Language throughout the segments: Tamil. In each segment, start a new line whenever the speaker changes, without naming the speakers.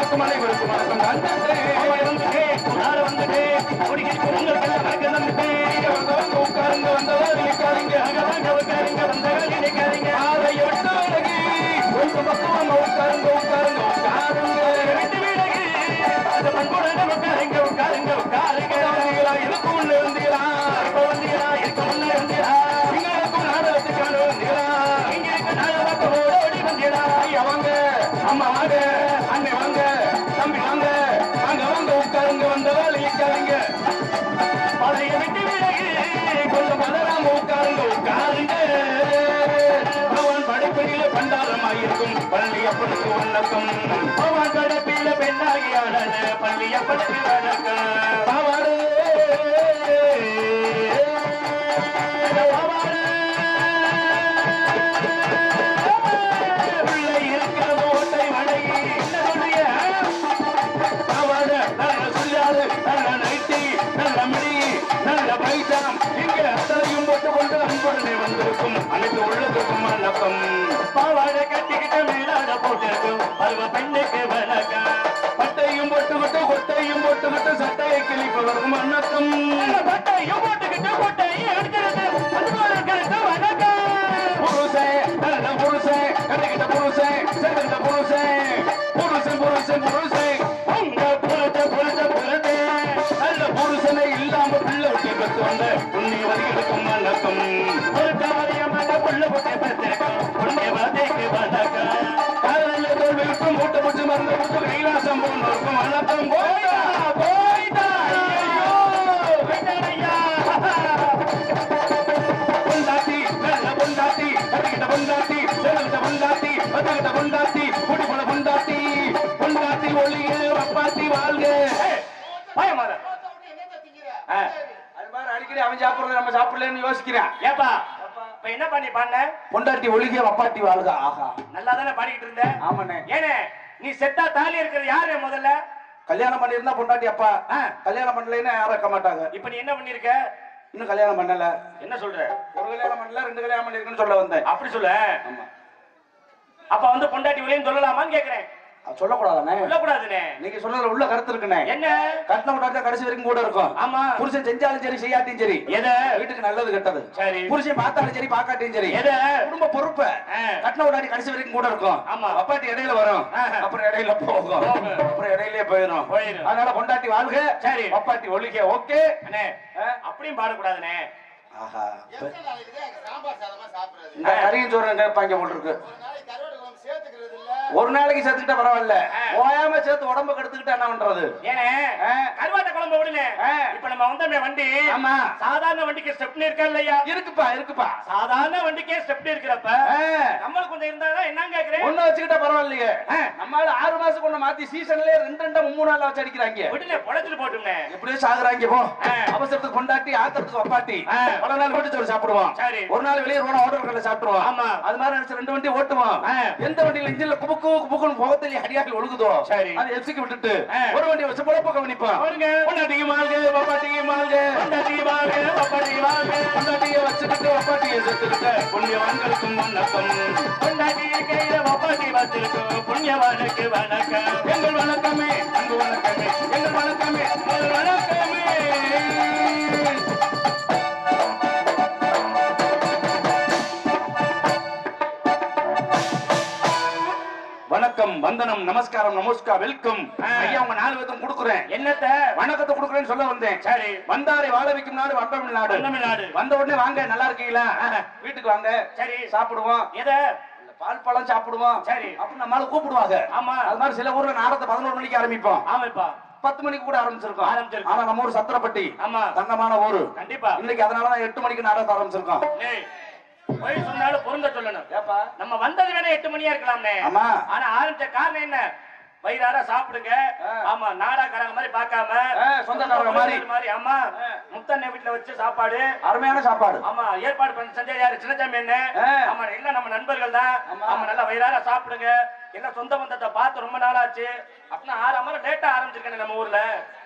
அனைவருக்கும் அனைவருக்கும் வணக்கம் வந்துட்டு வந்துட்டு யார வந்துட்டு குடிக்கிட்டு உங்களுக்கெல்லாம் வணக்கம் வந்துட்டு வந்த வந்து உட்காருங்க வந்தவர் நினைக்காதீங்க அங்க வாங்க உட்காருங்க வந்தவர் நினைக்காதீங்க ஆதைய விட்டு விலகி கொஞ்சம் பக்குவமா உட்காருங்க உட்காருங்க உட்காருங்க விட்டு விலகி அந்த பண்புடன் உட்காருங்க உட்காருங்க உட்காருங்க வந்தீங்களா இதுக்கு உள்ள இருந்தீங்களா இப்ப வந்தீங்களா இதுக்கு முன்ன இருந்தீங்களா இங்களுக்கும் நாடகத்துக்கான வந்தீங்களா இங்க இருக்க நாடகத்தை ஓடி வந்தீங்களா ஐயா வாங்க அம்மா வாங்க அண்ணே வாங்க தம்பி வாங்க வாங்க வாங்க உட்காருங்க வந்தவா நிற்காதீங்க பழைய விட்டு விலகி கொஞ்சம் பதறாம உட்காருங்க உட்காருங்க அவன் படைப்பில பண்டாரமாயிருக்கும் பள்ளி அப்பனுக்கு வணக்கம் அவன் படைப்பில பெண்ணாகியான பள்ளி அப்பனுக்கு வணக்கம் பாவாடு உள்ளே இருக்கிற ஓட்டை வணங்கி என்ன சொல்றீங்க பாவாடை, நல்ல சுடிதாரு, நல்ல நைட்டி, நல்ல மிடி, நல்ல பைஜாம், இங்க அத்தனையும் போட்டுக்கொண்டு அன்புடனே வந்திருக்கும் அனைத்து உள்ளத்துக்கும் வணக்கம் பாவாடை கட்டிக்கிட்டு மேலாட போட்டிருக்கும் பருவ பெண்ணுக்கு வணக்கம் பட்டையும் போட்டுக்கிட்டு கொட்டையும் போட்டுக்கிட்டு சட்டையை கிழிப்பவர்க்கும் வணக்கம் பட்டையும் போட்டுக்கிட்டு கொட்டையும் எடுக்கிறது அன்புடனுக்கு வணக்கம் புருஷன் நல்ல புருஷன் கட்டிக்கிட்ட புருஷன் சேர்ந்த புருஷன் புருஷன் புருஷன் புருஷன் உங்க புருஷ புருஷ புருஷே நல்ல புருஷனை இல்லாம பிள்ளை விட்டு பெற்று வந்த புண்ணியவதிகளுக்கும் வணக்கம் பொருத்தவரையமான புள்ள புட்டை பெற்றிருக்கும் புண்ணியவதிக்கு வணக்கம் காதல தோல்விக்கும் மூட்டை பூச்சி மருந்து பூச்சி கைலாசம் போனோருக்கும் வணக்கம் போய்டா போய்டா ஐயோ வெட்டரையா பொண்டாட்டி நல்ல பொண்டாட்டி கட்டிக்கிட்ட பொண்டாட்டி செலவிட்ட பொண்டாட்டி வந்துகிட்ட பொண்டாட்டி குடி போன பொண்டாட்டி பொண்டாட்டி ஒளிய அப்பாத்தி வாழ்க பயமாத அது மாதிரி அடிக்கடி அவன் சாப்பிடுறது நம்ம சாப்பிடலன்னு யோசிக்கிறேன்
ஏப்பா இப்ப என்ன பண்ணி பாடின
பொண்டாட்டி ஒளிக அப்பாட்டி வாழ்க ஆஹா
நல்லா தானே பாடிக்கிட்டு இருந்த
ஆமாண்ணே
ஏனே நீ செத்தா தாலி இருக்கிறது யாரு முதல்ல
கல்யாணம் பண்ணியிருந்தா பொண்டாட்டி அப்பா
ஆ.
கல்யாணம் பண்ணலைன்னா யாரும் இருக்க மாட்டாங்க
இப்ப நீ என்ன பண்ணிருக்க
இன்னும் கல்யாணம் பண்ணல
என்ன சொல்ற
ஒரு கல்யாணம் பண்ணல ரெண்டு கல்யாணம் பண்ணிருக்குன்னு சொல்ல வந்தேன்
அப்படி சொல்ல
ஆமா
அப்ப வந்து பொண்டாட்டி உலையும் சொல்லலாமான்னு கேக்குறேன்
அது சொல்லக்கூடாதானே
சொல்லக்கூடாதுனே
நீங்க சொல்றதுல உள்ள கருத்து இருக்குண்ணே
என்ன
கட்டின விட்டாச்சா கடைசி வரைக்கும் கூட இருக்கும்
ஆமா
புருஷன் செஞ்சாலும் சரி செய்யாட்டியும் சரி
எத
வீட்டுக்கு நல்லது கெட்டது
சரி
புருஷன் பார்த்தாலும் சரி பார்க்காட்டியும் சரி
எத
குடும்ப பொறுப்பை
ஆ.
கட்டின விட்டாடி கடைசி வரைக்கும் கூட இருக்கும்
ஆமா.
அப்பாட்டி இடையில வரும்
ஆஹா.
அப்புறம் இடையில போகும்
போகும்.
அப்புறம் இடையிலே போயிடும்
போயிரும்.
அதனால பொண்டாட்டி வாழ்க
சரி.
அப்பாட்டி ஒழிக ஓகே
அண்ணே அப்படியும் பாடக்கூடாதுனே
ஆஹா
எத்தனை நாளைக்கு தான் சாம்பார் சாதமா சாப்பிடுறது
இந்த கறியும் சோறு கேட்பாங்க போட்டுருக்கு
ஒரு நாளைக்கு கருவாடு குழம்பு சேர்த்துக்கிறது இல்ல
ஒரு நாளைக்கு சேர்த்துக்கிட்டா பரவாயில்ல
ஆ.
ஓயாம சேர்த்து உடம்பு கெடுத்துக்கிட்டா என்ன பண்றது
ஏனே
ஆ.
கருவாட்ட குழம்பு விடுனே
ஆ.
இப்ப நம்ம வந்தோமே வண்டி
ஆமா
சாதாரண வண்டிக்கு ஸ்டெப்னி இருக்கா இல்லையா
இருக்குப்பா இருக்குப்பா
சாதாரண வண்டிக்கே ஸ்டெப்னி இருக்கிறப்ப
ஆ.
நம்மளுக்கு கொஞ்சம் இருந்தா என்னன்னு கேக்குறேன்
ஒண்ணு வச்சுக்கிட்டா பரவாயில்லையே
ஆ.
நம்மளால ஆறு மாசம் கொண்டு மாத்தி சீசன்லயே ரெண்டு ரெண்டா மூணு நாள் வச்சு அடிக்கிறாங்க
விடுனே பொழைச்சிட்டு போட்டும்னே
எப்படியோ சாகுறாங்க போ
ஆ.
அவசரத்துக்கு கொண்டாட்டி ஆத்திரத்துக்கு அப்பாட்டி
ஆ.
பல நாள் வீட்டு சோறு சாப்பிடுவோம்
சரி.
ஒரு நாள் வெளியே போனா ஹோட்டல் கடையில் சாப்பிடுவோம்
ஆமா.
அது மாதிரி நினைச்சு ரெண்டு வண்டி ஓட்டுவோம்
ஆ.
எந்த வண்டியில இன்ஜின்ல குபுக்கு குபுக்குன்னு முகத்தில் அடியாக்கி ஒழுகுதோ
சரி.
அது எஃப்சிக்கு விட்டுட்டு
ஆ.
ஒரு வண்டி வச்சு பொழப்ப கவனிப்போம்
அவருங்க
பொண்டாட்டிக்கு மாளுங்க பப்பாட்டிக்கு மாளுங்க
பொண்டாட்டி வாங்க பப்பாட்டி வாங்க
பொண்டாட்டிய வச்சுக்கிட்டு பப்பாட்டிய செத்துக்கிட்ட புண்ணியவான்களுக்கும் வணக்கம்
பொண்டாட்டி கையில பப்பாட்டி வச்சிருக்கோம் புண்ணியவானுக்கு வணக்கம்
எங்கள் வணக்கமே அன்பு வணக்கமே எங்கள் வணக்கமே எங்கள் வணக்கமே வணக்கம் வந்தனம் நமஸ்காரம் நமஸ்கார் வெல்கம்
ஆ.
ஐயா உங்க நாலு பேர்த்தும் கொடுக்குறேன்
என்னத்த
வணக்கத்தை கொடுக்குறேன்னு சொல்ல வந்தேன்
சரி
வந்தாரை வாழ வைக்கும் நாடு வண்டமிழ் நாடு
தமிழ்நாடு
வந்த உடனே வாங்க நல்லா இருக்கீங்களா வீட்டுக்கு வாங்க
சரி
சாப்பிடுவோம்
எத
இல்ல, பால் பழம் சாப்பிடுவோம்
சரி.
அப்ப நம்மளால கூப்பிடுவாங்க
ஆமா.
அது மாதிரி சில ஊர்ல நாடத்தை பதினோரு மணிக்கு ஆரம்பிப்போம்
ஆமாப்பா
பத்து மணிக்கு கூட ஆரம்பிச்சிருக்கோம்
ஆரம்பிச்சிருக்கோம்.
ஆனா நம்ம ஊர் சத்திரப்பட்டி
ஆமா
தங்கமான ஊரு
கண்டிப்பா
இன்னைக்கு அதனாலதான் எட்டு மணிக்கு நாடகத்தை ஆரம்பிச்சிருக்கோம்
ஏய், பொய் சொன்னாலும் பொருந்த சொல்லணும்
ஏப்பா
நம்ம வந்தது வேணா எட்டு மணியா இருக்கலாம்னே
ஆமா
ஆனா ஆரம்பிச்ச காரணம் என்ன வயிறார சாப்பிடுங்க
ஆ.
ஆமா நாடாக்காரங்க மாதிரி பார்க்காம
ஆ, சொந்தக்காரங்க மாதிரி.
மாதிரி ஆமா
ஆ.
முத்தண்ண வீட்டுல வச்சு சாப்பாடு
அருமையான சாப்பாடு
ஆமா ஏற்பாடு பண்ண செஞ்ச யாரு சின்னச்சாமி என்ன
ஆ.
ஆமா எல்லாம் நம்ம நண்பர்கள் தான்
ஆமா.
ஆமா நல்லா வயிறார சாப்பிடுங்க எல்லாம் சொந்த பந்தத்தை பார்த்து ரொம்ப நாள் ஆச்சு அப்படின்னா ஆறு அமரம் லேட்டா ஆரம்பிச்சிருக்கேன் நம்ம ஊர்ல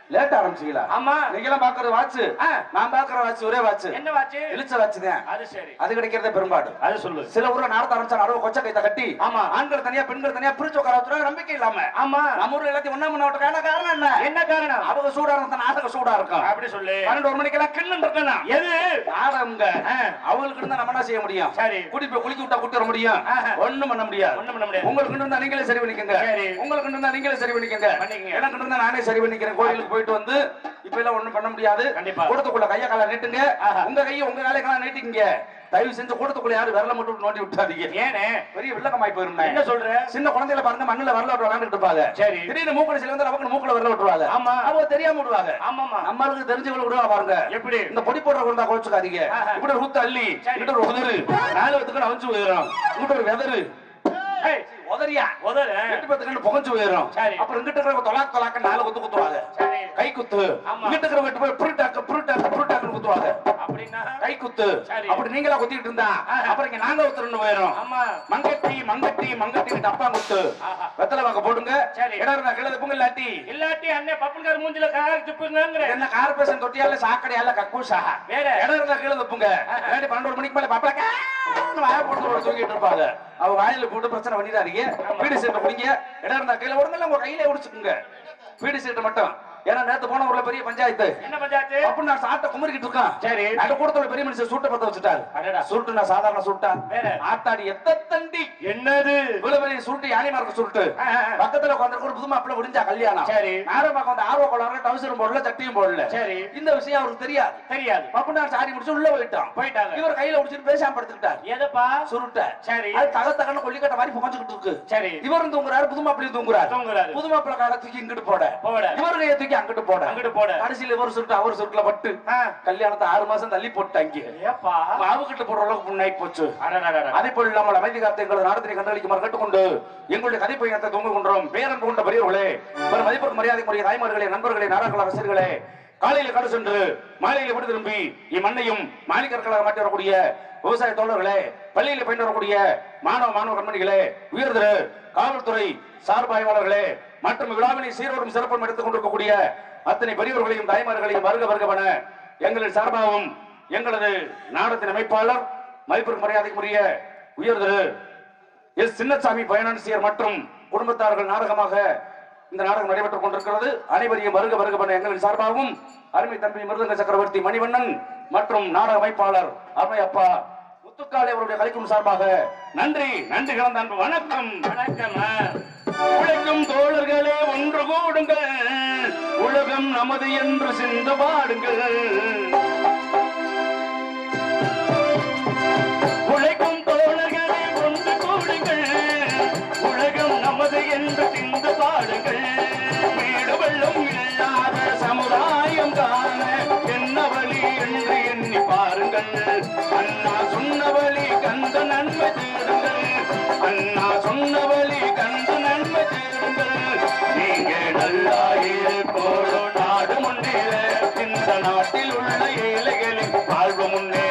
லேட் ஆரம்பிச்சீங்களா
ஆமா
நீங்களாம் பாக்குறது வாட்ச்
ஆ.
நான் பாக்குற வாட்ச் ஒரே வாட்ச்
என்ன வாச்சு
இழுச்ச வாட்ச் தான்
அது சரி
அது கிடைக்கிறதே பெரும்பாடு
அது சொல்லு
சில ஊர்ல நடத்த ஆரம்பிச்சா நடுவு கொச்ச கைத்த கட்டி
ஆமா.
ஆண்கள் தனியா பெண்கள் தனியா பிரிச்சு உட்கார வச்சுருவாங்க நம்பிக்கை இல்லாம
ஆமா
நம்ம ஊர்ல எல்லாத்தையும் ஒண்ணா முன்ன விட்டுருக்காங்க காரணம் என்ன
என்ன காரணம்
அவங்க சூடா இருந்தா நாடகம் சூடா இருக்கும்
அப்படி சொல்லு
பன்னெண்டு ஒரு மணிக்கெல்லாம் கிண்ணு இருக்கணும்
எது
நாடகம்ங்க
ஆ.
அவங்களுக்கு இருந்தா நம்ம என்ன செய்ய முடியும்
சரி.
கூட்டி போய் குளிக்க விட்டா கூட்டி வர முடியும்
ஆஹா.
ஒண்ணும் பண்ண முடியாது
ஒண்ணும் பண்ண முடியாது.
உங்களுக்கு இருந்தா நீங்களே சரி பண்ணிக்கங்க
சரி.
உங்களுக்கு இருந்தா நீங்களே சரி பண்ணிக்கங்க
பண்ணிக்கங்க.
எனக்கு இருந்தா நானே சரி பண்ணிக்கிறேன் கோயிலுக்கு போயிட்டு வந்து இப்ப எல்லாம் ஒண்ணும் பண்ண முடியாது
கண்டிப்பா.
கூடத்துக்குள்ள கைய கால நீட்டுங்க
ஆஹா.
உங்க கையை உங்க காலை கால நீட்டிங்க தயவு செஞ்சு கூடத்துக்குள்ள யாரும் விரல மட்டும் நோண்டி விட்டாதீங்க
ஏனே
பெரிய வில்லக்கமாய் போயிருந்தேன்
என்ன சொல்ற
சின்ன குழந்தைகளை பாருங்க மண்ணுல வரல விட்டு விளையாண்டுட்டு இருப்பாங்க
சரி.
திடீர்னு மூக்கடி சில வந்து நமக்கு மூக்குல வரல விட்டுருவாங்க
ஆமா.
அவங்க தெரியாம விடுவாங்க
ஆமாமா
நம்மளுக்கு தெரிஞ்சவங்க விடுவாங்க பாருங்க
எப்படி
இந்த பொடி போடுற கொண்டா கோச்சுக்காதீங்க
ஆஹா.
இப்படி ஒரு ஊத்து அள்ளி
சரி.
இங்கிட்ட ஒரு உதறு நாலு வத்துக்கு அவிச்சு போயிடும் இங்கிட்ட ஒரு வெதரு
ஏய்,
உதறியா
முதல்ல
எட்டு பத்துக்கு புகஞ்சு போயிடும்
சரி.
அப்புறம் இங்கிட்ட இருக்கிற தொலாக்கு தொலாக்க நாலு குத்து குத்துவாங்க
சரி.
கை குத்து
ஆமா.
இங்கிட்ட இருக்கிற வெட்டு போய் புருட்டாக்கு புருட்டாக்கு புருட்டாக்குன்னு குத்துவாங்க
அப்படின்னா
கை குத்து
சரி.
அப்படி நீங்களா குத்திட்டு இருந்தா
ஆஹா.
அப்புறம் இங்க நாங்க ஒருத்தர் போயிடும்
ஆமா
மங்கட்டி மங்கட்டி மங்கட்டி டப்பா குத்து
ஆஹா.
வெத்தலை வாக்க போடுங்க
சரி.
இடம் இருந்தா கிழது பொங்கல் இல்லாட்டி
இல்லாட்டி அண்ணே பப்பன்கார் மூஞ்சில கார் துப்புங்கங்கிற
என்ன கார்பரேஷன் தொட்டியால சாக்கடையால கக்கூசா
வேற?
இடம் இருந்தா கீழே தப்புங்க இல்லாட்டி பன்னெண்டு மணிக்கு மேல பாப்பா வாய போட்டு ஒரு தூங்கிட்டு இருப்பாங்க அவ வாயில போட்டு பிரச்சனை பண்ணிடாதீங்க பீடி சீட்டை குடிங்க இடம் இருந்தா கீழே விடுங்க உங்க கையில உடிச்சுக்குங்க பீடி சீட்டை மட்டும் ஏன்னா நேத்து போன ஊர்ல பெரிய பஞ்சாயத்து
என்ன பஞ்சாயத்து
அப்ப நான் சாட்டை குமரிக்கிட்டு இருக்கான்
சரி.
அந்த கூட்டத்தோட பெரிய மனுஷன் சூட்டை பத்த வச்சுட்டாரு
அடடா.
சுருட்டு நான் சாதாரண சுட்டா
வேற?
ஆத்தாடி எத்த தண்டி
என்னது
இவ்வளவு பெரிய சுருட்டு யானை மார்க்க சுருட்டு
ஆ, ஆ, ஆ.
பக்கத்துல உட்காந்து ஒரு புது மாப்பிள்ள முடிஞ்சா கல்யாணம்
சரி.
நேரம் பக்கம் வந்து ஆர்வ கொள்ளாரு டவுசரும் போடல சட்டியும் போடல
சரி.
இந்த விஷயம் அவருக்கு தெரியாது
தெரியாது
அப்ப நான் சாரி முடிச்சு உள்ள போயிட்டான்
போயிட்டாங்க.
இவர் கையில முடிச்சிட்டு பேசாம படுத்துக்கிட்டார்
எதப்பா
சுருட்ட
சரி.
அது தக தகன்னு கொல்லிக்கட்ட மாதிரி புகஞ்சுக்கிட்டு இருக்கு
சரி
இவரும் தூங்குறாரு புது மாப்பிள்ளையும் தூங்குறாரு
தூங்குறாரு.
புது மாப்பிள்ளை காலை தூக்கி இங்கிட்டு போட
போட.
இவர் கையை தூக்கி அங்கிட்டு போட
அங்கிட்டு போட.
கடைசியில இவர் சுருட்டு அவர் சுருட்டுல பட்டு
ஆ.
கல்யாணத்தை ஆறு மாசம் தள்ளி போட்டாங்க
ஏப்பா
மாவு கிட்ட போடுற அளவுக்கு முன்னாடி போச்சு
அடடடடட.
அதே போல் இல்லாமல் அமைதி காத்த எங்களது நாடத்தினை கண்டளிக்குமாறு கேட்டுக்கொண்டு எங்களுடைய கதை பயணத்தை தொங்கு கொண்டோம் பேரன்பு கொண்ட பெரியவர்களே பெரும் மதிப்பிற்கு மரியாதைக்குரிய தாய்மார்களே நண்பர்களே நாடக ரசிகர்களே காலையில கடை சென்று மாலையில விடு திரும்பி இம்மண்ணையும் மாணிக்கர்களாக மாற்றி வரக்கூடிய விவசாய தோழர்களே பள்ளியில பயின்று வரக்கூடிய மாணவ மாணவ கண்மணிகளே உயர்திரு காவல்துறை சார்பாய்வாளர்களே மற்றும் விழாவினை சீரோடும் சிறப்பும் எடுத்துக் கொண்டிருக்கக்கூடிய அத்தனை பெரியவர்களையும் தாய்மார்களையும் வருக வருகவன எங்களின் சார்பாகவும் எங்களது நாடகத்தின் அமைப்பாளர் மதிப்பிற்கு மரியாதைக்குரிய உயர்திரு எஸ் சின்னசாமி பைனான்சியர் மற்றும் குடும்பத்தார்கள் நாடகமாக இந்த நாடகம் நடைபெற்றுக் கொண்டிருக்கிறது அனைவரையும் வருக வருக பண்ண எங்களின் சார்பாகவும் அருமை தம்பி மிருதங்க சக்கரவர்த்தி மணிவண்ணன் மற்றும் நாடக அமைப்பாளர் அருமை அப்பா முத்துக்காளி அவருடைய கலைக்கும் சார்பாக நன்றி நன்றி கலந்த அன்பு வணக்கம்
வணக்கம் ஆ.
உழைக்கும் தோழர்களே ஒன்று கூடுங்கள் உலகம் நமது என்று சிந்து பாடுங்கள் உழைக்கும் தோழர்களே ஒன்று கூடுங்கள் உலகம் நமது என்று சிந்து பாடுங்கள் வீடு வெள்ளம் இல்லாத சமுதாயம் காண என்ன வழி என்று எண்ணி பாருங்கள் அண்ணா சொன்ன வழி கந்த நன்மை தேடுங்கள் அண்ணா சொன்ன வழி கந்த நன்மை தேடுங்கள் நீங்க நல்லா இருக்கோடு நாடு முன்னேற இந்த நாட்டில் உள்ள ஏழைகளின் வாழ்வு முன்னேற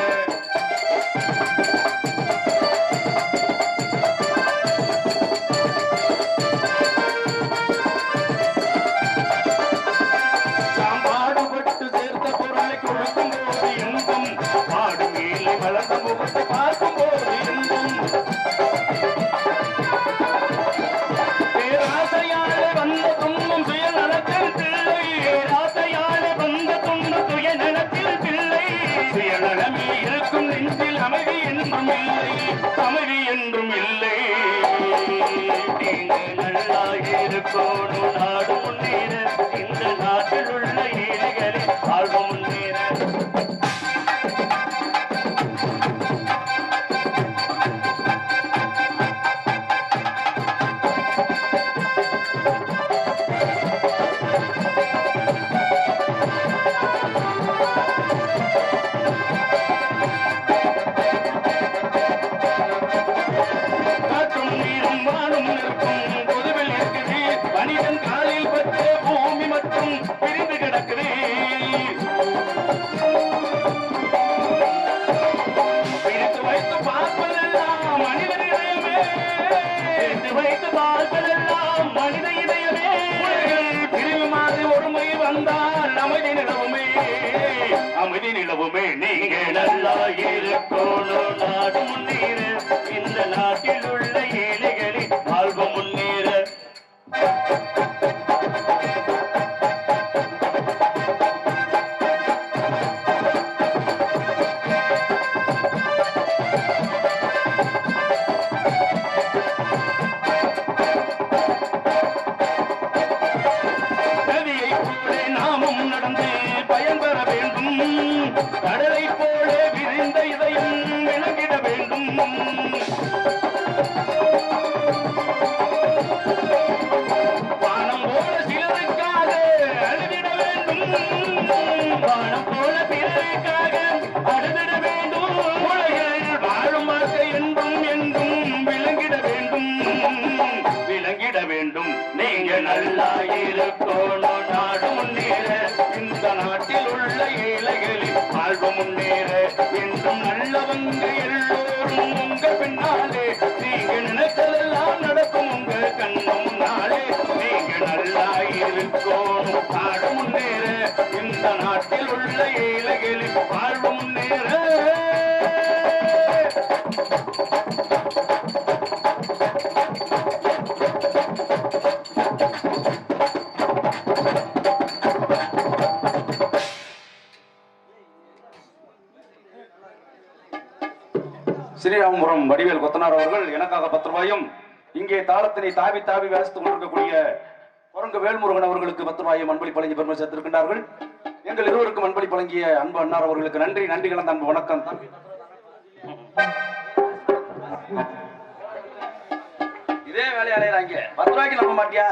சாம்பாடுபட்டு சேர்த்த பொருளை கொடுக்கும் போது இன்பம் மாடு மேலே வளர்ந்த முகத்தை பார்க்கும் போது இன்பம் பேராசையாலே வந்த துன்பம் சுயநலத்தில் பிள்ளை பேராசையாலே வந்த துன்பம் சுயநலத்தில் பிள்ளை சுயநலமே இருக்கும் நெஞ்சில் அமைதி என்றும் இல்லை அமைதி என்றும் இல்லை நீங்கள் நல்லா இருக்கணும் நாடு முன்னேற இந்த நாட்டில் உள்ள ஏழைகளின் வாழ்வு முன்னேற காற்றும் நீரும் வானும் நிற்கும் பொதுவில் இருக்குது மனிதன் காலில் நிலவுமே நீங்க நல்லா இருக்கணும் நாடு முன்னேற இந்த நாட்டில் உள்ள ஏழைகளின் வாழ்வு முன்னேற நதியை போலே நாமும் நடந்து பயன்பெற வேண்டும் கடலை போல விரிந்த இதயம் விளங்கிட வேண்டும் வானம் போல சிலருக்காக அழுதிட வேண்டும் வானம் போல பிறருக்காக அழுதிட வேண்டும் உலகில் வாழும் வாழ்க்கை என்றும் என்றும் விளங்கிட வேண்டும் விளங்கிட வேண்டும் நீங்க நல்லா இருக்கணும் நாடு முன்னேற இந்த நாட்டில் உள்ள ஏழைகளின் வாழ்வு முன்னேற என்றும் நல்லவங்க எல்லோரும் உங்க பின்னாலே நீங்க நினைச்சதெல்லாம் நடக்கும் உங்க கண்ணு முன்னாலே நீங்க நல்லா இருக்கணும் நாடு முன்னேற இந்த நாட்டில் உள்ள ஏழைகளின் வாழ்வு முன்னேற ஸ்ரீராமபுரம் வடிவேல் கொத்தனார் அவர்கள் எனக்காக பத்து ரூபாயும் இங்கே தாளத்தினை தாவி தாவி வாசித்துக் கொண்டிருக்கக்கூடிய குரங்கு வேல்முருகன் அவர்களுக்கு பத்து ரூபாயும் அன்பளி பழங்கி பெருமை சேர்த்திருக்கின்றார்கள் எங்கள் இருவருக்கும் அன்பளி பழங்கிய அன்பு அன்னார் அவர்களுக்கு நன்றி நன்றி கலந்த அன்பு வணக்கம் இதே வேலையாளையறாங்க பத்து ரூபாய்க்கு நம்ப மாட்டியா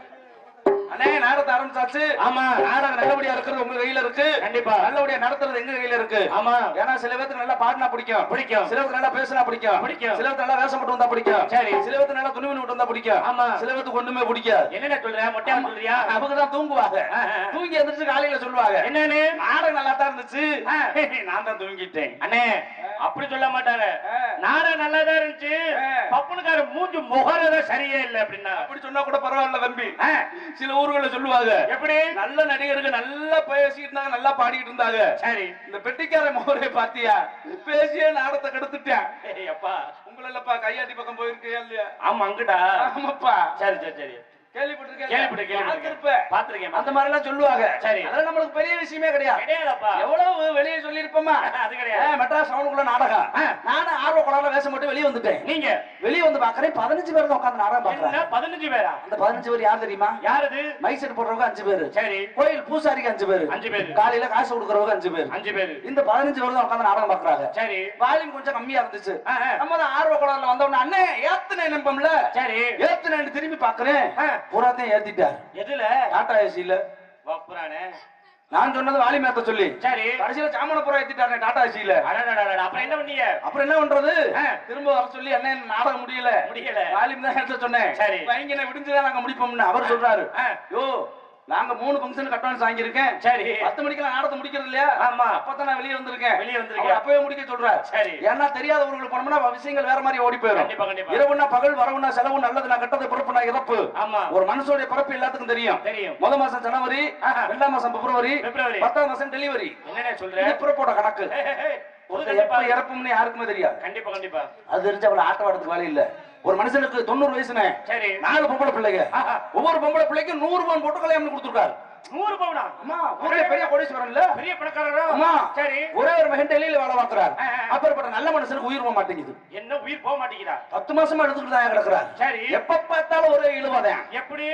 அண்ணே நாடகத்தை ஆரம்பிச்சாச்சு
ஆமா
நாடகம் நல்லபடியா இருக்கிறது உங்க கையில இருக்கு
கண்டிப்பா.
நல்லபடியா நடத்துறது எங்க கையில இருக்கு
ஆமா
ஏன்னா சில பேருக்கு நல்லா பாடினா பிடிக்கும்
பிடிக்கும்.
சில பேருக்கு நல்லா பேசினா பிடிக்கும்
பிடிக்கும்.
சில பேருக்கு நல்லா வேஷம் போட்டு வந்தா பிடிக்கும்
சரி.
சில பேருக்கு நல்லா துணிமணி விட்டு வந்தா பிடிக்கும்
ஆமா.
சில பேருக்கு ஒண்ணுமே பிடிக்காது
என்னென்ன சொல்ற மொட்டையா சொல்றியா
அவங்க தான் தூங்குவாங்க
ஆ, ஆ.
தூங்கி எந்திரிச்சு காலையில சொல்லுவாங்க
என்னன்னு
நாடகம் நல்லா தான் இருந்துச்சு
ஆ.
நான் தான் தூங்கிட்டேன்
அண்ணே அப்படி சொல்ல மாட்டாங்க
ஆ.
நாடகம் நல்லாதான் இருந்துச்சு
ஆ.
பப்பனுக்கார மூஞ்சி முகரதான் சரியே இல்ல அப்படின்னா
அப்படி சொன்னா கூட பரவாயில்ல தம்பி
ஆ.
சில ஊர்கள்ல சொல்லுவாங்க
எப்படி
நல்ல நடிகர்கள் நல்லா பேசிட்டு இருந்தாங்க நல்லா பாடிட்டு இருந்தாங்க
சரி
இந்த பெட்டிக்கார மோரே பாத்தியா பேசியே நாடத்தை கெடுத்துட்டேன்
ஏய், அப்பா
உங்களப்பா கையாட்டி பக்கம் போயிருக்கியா இல்லையா
ஆமா அங்கிட்டா
ஆமாப்பா
சரி சரி சரி
கேள்விப்பட்டிருக்கேன்
கேள்விப்பட்டு
பார்த்திருப்ப.
கேள்விப்பட்டு பாத்திருக்கேன்
அந்த மாதிரி எல்லாம் சொல்லுவாங்க
சரி.
அதெல்லாம் நம்மளுக்கு பெரிய விஷயமே கிடையாது
கிடையாதப்பா
எவ்வளவு வெளியே சொல்லிருப்போமா
அது கிடையாது
மெட்ராஸ் டவுனுக்குள்ள நாடகம்
ஆ.
நானும் ஆர்வ குழால வேஷம் போட்டு வெளியே வந்துட்டேன்
நீங்க
வெளியே வந்து பாக்குறேன் பதினஞ்சு பேர் தான் உட்காந்து நாடகம்
என்ன
பாக்குறேன்
பதினஞ்சு பேரா
அந்த பதினஞ்சு பேர் யார் தெரியுமா
யார் அது
மைக் செட் போடுறவங்க அஞ்சு பேரு
சரி
கோயில் பூசாரிக்கு அஞ்சு பேரு
அஞ்சு பேரு.
காலையில காசு கொடுக்கறவங்க அஞ்சு பேரு
அஞ்சு பேரு
இந்த பதினஞ்சு பேர் தான் உட்காந்து நாடகம் பாக்குறாங்க
சரி
வால்யூம் கொஞ்சம் கம்மியா இருந்துச்சு
ஆ, ஆ.
நம்ம தான் ஆர்வ குழால வந்த உடனே அண்ணே ஏத்துனே நம்பம்ல
சரி
ஏத்துனேன்னு திரும்பி பாக்குறேன்
ஆ.
பூராத்தையும் ஏத்திட்டார்
எதுல
டாடா ஏசில
வப்புறானே
நான் சொன்னது வாலி மேத்த சொல்லி
சரி
கடைசியில சாமனப்புறம் ஏத்திட்டாரு டாடா ஏசில
அடடடடட, அப்புறம் என்ன பண்ணீங்க
அப்புறம் என்ன பண்றது
ஆ.
திரும்ப வர சொல்லி என்ன நாடகம் முடியல
முடியல
வாலிம் தான் ஏத்த சொன்னேன்
சரி.
வைங்கனை விடிஞ்சுதான் நாங்க முடிப்போம்னு அவர் சொல்றாரு
ஆ.
யோ நாங்க மூணு ஃபங்க்ஷன் அட்வான்ஸ் வாங்கியிருக்கேன்
சரி
பத்து மணிக்கெல்லாம் நாடகத்தை முடிக்கிறது இல்லையா
ஆமா.
அப்பதான் நான் வெளியே வந்திருக்கேன்
வெளிய வந்திருக்கேன்.
அவர் அப்பவே முடிக்க சொல்றாரு
சரி.
ஏன்னா தெரியாத ஊர்களுக்கு போனோம்னா விஷயங்கள் வேற மாதிரி ஓடி போயிடும்
கண்டிப்பா, கண்டிப்பா.
இரவுனா பகல் வரவுனா செலவு நல்லது நான் கட்டது பிறப்பு நான் இறப்பு
ஆமா.
ஒரு மனுஷனுடைய பிறப்பு எல்லாத்துக்கும் தெரியும்
தெரியும்.
முத மாசம் ஜனவரி
ஆஹா.
ரெண்டாம் மாசம் பிப்ரவரி
பிப்ரவரி.
பத்தாம் மாசம் டெலிவரி
என்னண்ணே சொல்ற
இது பிறப்போட கணக்கு
ஹே, ஹே, ஹே.
ஒருத்தர் எப்ப இறப்பும்னு யாருக்குமே தெரியாது
கண்டிப்பா கண்டிப்பா
அது தெரிஞ்சு அவளை ஆட்ட வாடத்துக்கு வேலை இல்ல ஒரு மனுஷனுக்கு தொண்ணூறு வயசுனே
சரி
நாலு பொம்பளை பிள்ளைங்க
ஆஹா.
ஒவ்வொரு பொம்பளை பிள்ளைக்கும் நூறு பவுன் போட்டு கல்யாணம் கொடுத்துருக்காரு
நூறு பவுனா
அம்மா ஊரே பெரிய கோடீஸ்வரன் இல்ல
பெரிய பணக்காரரா
அம்மா
சரி
ஒரே ஒரு மகன் டெல்லியில வேலை பார்க்கிறார்
ஆ, ஆ.
அப்பேற்பட்ட நல்ல மனுஷனுக்கு உயிர் போக மாட்டேங்குது
என்ன உயிர் போக மாட்டேங்கிறா
பத்து மாசமா எடுத்துக்கிட்டு தான் கிடக்குறார்
சரி
எப்ப பார்த்தாலும் ஒரே இழுவதேன்
எப்படி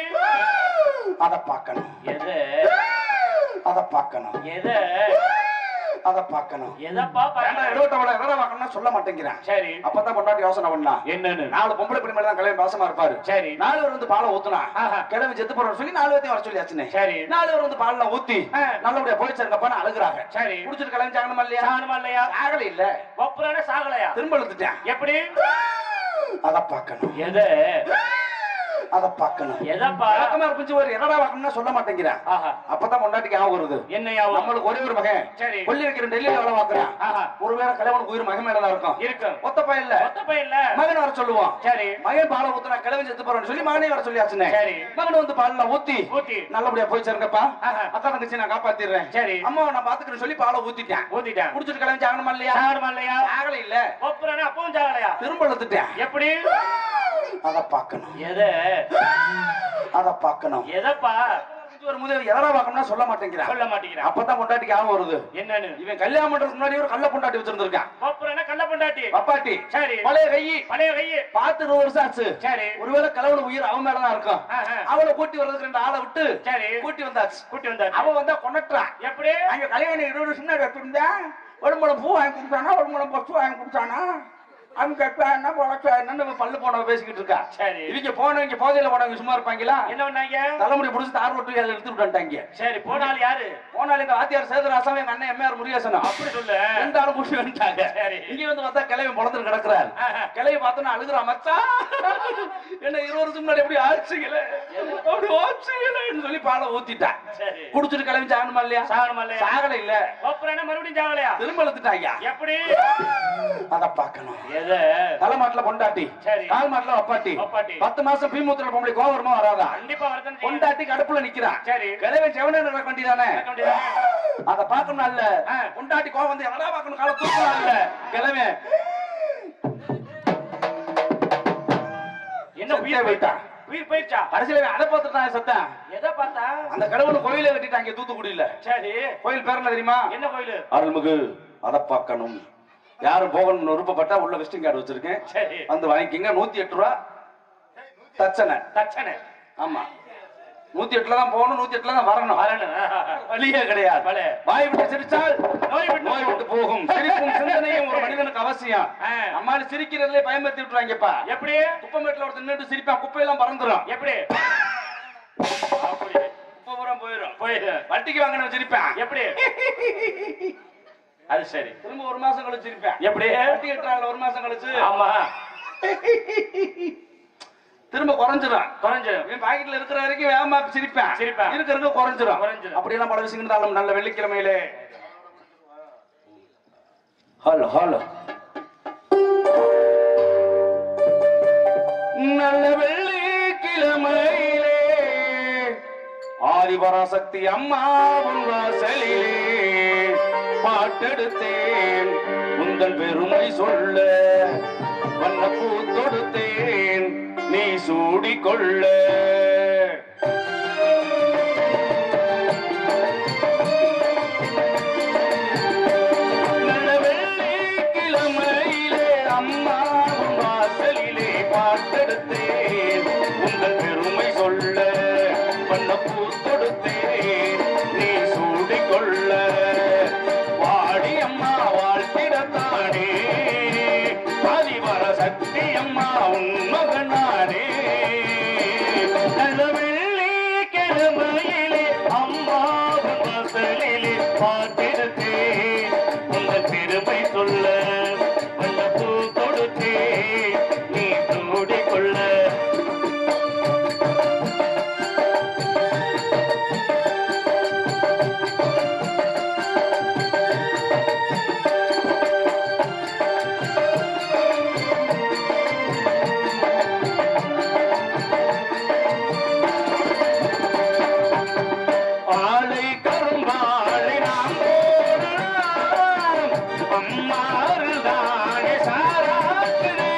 அத பார்க்கணும்
எது
அத பார்க்கணும்
எது
அத பார்க்கணும்
எதப்பா
வேண்டாம்
பார்க்கணும்?
எடுவட்டவளை வேலை பார்க்கணும்னா சொல்ல மாட்டேங்கிறான்
சரி
அப்பதான் கொண்டாட்டி யோசனை பண்ணா
என்னன்னு
நாலு பொம்பளை பிள்ளை மேல தான் கல்யாணம் பாசமா இருப்பாரு
சரி
நாலு பேர் வந்து பாலை ஊத்துனா
ஆஹா.
கிழமை செத்து போறோம் சொல்லி நாலு பேர்த்தையும் வர சொல்லியாச்சுனே
சரி
நாலு பேர் வந்து பால்ல ஊத்தி
ஆ.
நல்லபடியா போயிச்சிருங்கப்பான்னு அழுகுறாங்க
சரி
குடிச்சிட்டு கிளம்பிச்சாங்கணுமா இல்லையா
சாகணுமா இல்லையா
ஆகல இல்ல
வப்புறானே சாகலையா
திரும்ப எழுத்துட்டேன்
எப்படி
அத பார்க்கணும்
எது
அத பார்க்கணும்
எதப்பா
வழக்கமா இருந்துச்சு ஒரு என்னடா பார்க்கணும்னா சொல்ல மாட்டேங்கிறேன்
ஆஹா
அப்பதான் பொண்டாட்டிக்கு ஞாபகம் வருது
என்னையாவும்
நம்மளுக்கு ஒரே ஒரு மகன்
சரி.
கொல்லி வைக்கிற டெல்லியில வேலை பார்க்கறான்
ஆஹா
ஒருவேளை கல்யாணம் உயிர் மகன் மேலதான் இருக்கும்
இருக்கும்
ஒத்த பையன்ல
மொத்த பையன்ல
மகன் வர சொல்லுவான்
சரி
மகன் பாலை ஊத்துனா கிழவன் செத்து போறான்னு சொல்லி மகனே வர சொல்லியாச்சுனே
சரி.
மகன் வந்து பால்ல ஊத்தி
ஊத்தி
நல்லபடியா போய் சேருங்கப்பா
ஆஹா.
அக்கா தங்கச்சி நான் காப்பாத்திடுறேன்
சரி.
அம்மாவை நான் பாத்துக்கிறேன் சொல்லி பாலை ஊத்திட்டேன்
ஊத்திட்டான்
குடிச்சிட்டு கிளம்பி ஆகணுமா இல்லையா
சாகணுமா இல்லையா
ஆகல இல்ல
ஒப்புறானே அப்பவும் சாகலையா
திரும்ப எடுத்துட்டேன்
எப்படி
அத பார்க்கணும்
எதை
அத பார்க்கணும்
எதப்பா
ஒரு முதல் எதனா பார்க்கணும்னா சொல்ல மாட்டேங்கிறான்
சொல்ல மாட்டேங்கிறான்
அப்பதான் பொண்டாட்டிக்கு ஞாபகம் வருது
என்னன்னு
இவன் கல்யாணம் பண்றதுக்கு முன்னாடி ஒரு கள்ள பொண்டாட்டி வச்சிருந்திருக்கான்
ஒப்புறானே கள்ள பொண்டாட்டி
அப்பாட்டி
சரி
பழைய கை
பழைய கையு
பார்த்து இருபது வருஷம் ஆச்சு
சரி
ஒருவேளை கலவன உயிர் அவன் மேலதான் இருக்கும்
ஆஹா.
அவளை கூட்டி வர்றதுக்கு ரெண்டு ஆளை விட்டு
சரி
கூட்டி வந்தாச்சு
கூட்டி வந்தாரு
அவன் வந்தா கொண்டாட்டுறான்
எப்படி
அங்க கல்யாணம் இருபது வருஷம் முன்னாடி வச்சிருந்தேன் ஒரு முளம் பூ வாங்கி கொடுத்தானா ஒரு முளம் பசு வாங்கி கொடுத்தானா அவன் கேட்டா என்ன பொழச்சா என்னன்னு பல்லு போனவ பேசிக்கிட்டு இருக்கா
சரி
இவங்க போனவங்க போதையில போனவங்க சும்மா இருப்பாங்களா
என்ன பண்ணாங்க
தலைமுடி பிடிச்சி தார் ரொட்டி அதை எடுத்து விட்டாங்க
சரி போனால் யாரு
போனாலும் இந்த வாத்தியார் சேதுராசம் எங்க அண்ணன் எம்ஆர் முருகேசனம்
அப்படி சொல்லு
ரெண்டு ஆளும் முடிச்சு வந்துட்டாங்க
சரி.
இங்க வந்து பார்த்தா கிளவி பொழந்து கிடக்குறாரு
ஆஹா.
கிளவி பார்த்தோன்னா அழுகுறா மச்சான் என்ன இருபது வருஷம் முன்னாடி எப்படி ஆச்சுங்களே அப்படி ஆச்சுங்களேன்னு சொல்லி பாலை ஊத்திட்டான்
சரி
குடிச்சிட்டு கிளம்பி சாகணுமா இல்லையா
சாகணுமா இல்லையா
சாகல இல்ல
ஒப்புறானே மறுபடியும் சாகலையா
திரும்ப எடுத்துட்டாங்க
எப்படி
அத பார்க்கணும்
எதை
தலைமாட்டுல பொண்டாட்டி
சரி.
கால் மாட்டுல அப்பாட்டி
அப்பாட்டி.
பத்து மாசம் பீமூத்திர பொம்பளை கோவம் வருமா வராதா
கண்டிப்பா வரதான் செய்யும்.
பொண்டாட்டி கடுப்புல நிக்கிறான்
சரி
கிழவை செவனே நடக்க வேண்டியதானே
நடக்க வேண்டியதுதானே?
அத பார்க்கணும் இல்ல
ஆ.
பொண்டாட்டி கோவம் வந்து எவனா பார்க்கணும் கால தூக்கலாம் இல்ல கிழமை
என்ன
செத்தே
உயிர்
போயிட்டா.
போயிட்டா உயிர் போயிடுச்சா
கடைசியில இவன் அதை பார்த்துட்டான் சத்தம்
எதை பார்த்தா
அந்த கடவுள் கோயிலே கட்டிட்டாங்க தூத்துக்குடியில
சரி
கோயில் பேர் என்ன தெரியுமா
என்ன கோயிலு
அருள்மிகு அத பார்க்கணும் யாரும் போகணும்னு விருப்பப்பட்டா உள்ள விசிட்டிங் கார்டு வச்சிருக்கேன்
சரி
வந்து வாங்கிக்கங்க நூத்தி எட்டு ரூபா தச்சனை
தச்சனை
ஆமா நூத்தி எட்டுல தான் போகணும் நூத்தி எட்டுல தான் வரணும்
வரணும்
வழியே கிடையாது
வழி.
வாய் விட்டு சிரிச்சால்
நோய் விட்டு
நோய் விட்டு போகும் சிரிப்பும் சிந்தனையும் ஒரு மனிதனுக்கு அவசியம்
ஆ.
அம்மாள் சிரிக்கிறதுல பயன்படுத்தி விட்டுறாங்கப்பா
எப்படி
குப்பமேட்டுல ஒருத்தர் நின்று சிரிப்பான் குப்பையெல்லாம் பறந்துரும்
எப்படி அப்படி
குப்பை பூரா போயிடும்
போயிடு
வட்டிக்கு வாங்கின சிரிப்பேன்
எப்படி அது சரி
திரும்ப ஒரு மாசம் கழிச்சு சிரிப்பேன்
எப்படி
வட்டி கட்டுறாங்க ஒரு மாசம் கழிச்சு
ஆமா
திரும்ப குறைஞ்சிரும்
குறைஞ்சு
இவன் பாக்கெட்ல இருக்கிற வரைக்கும் வேகமா சிரிப்பேன்
சிரிப்பேன்.
இருக்க இருக்க குறைஞ்சிரும்
குறைஞ்சிரும்.
அப்படியெல்லாம் பல விஷயங்கள் இருந்தாலும் நல்ல வெள்ளிக்கிழமையிலே ஹலோ ஹலோ நல்ல வெள்ளிக்கிழமையிலே ஆதிபராசக்தி அம்மாவும் வாசலிலே பாட்டெடுத்தேன் உந்தன் பெருமை சொல்ல வண்ணப்பூ தொடுத்தேன் நீ சூடிக்கொள்ள நல்ல வெள்ளிக்கிழமையிலே அம்மாவும் வாசலிலே பாட்டெடுத்தேன் உங்கள் பெருமை சொல்ல வண்ணப்பூ தொடுத்தேன் நீ சூடிக்கொள்ள வாடி அம்மா வாழ்த்திடத்தானே ஆதிவர சக்தி அம்மா உன் மகனானே நல்ல வெள்ளிக்கிழமையிலே அம்மாவும் வாசலிலே பாட்டெடுத்தேன் உங்கள் பெருமை சொல்ல வண்ணப்பூ தொடுத்தேன் நீ சூடிக்கொள்ள ஆலை கரும்பாலை நாம் போடலாம் அம்மாறுதானே சாராக்குதே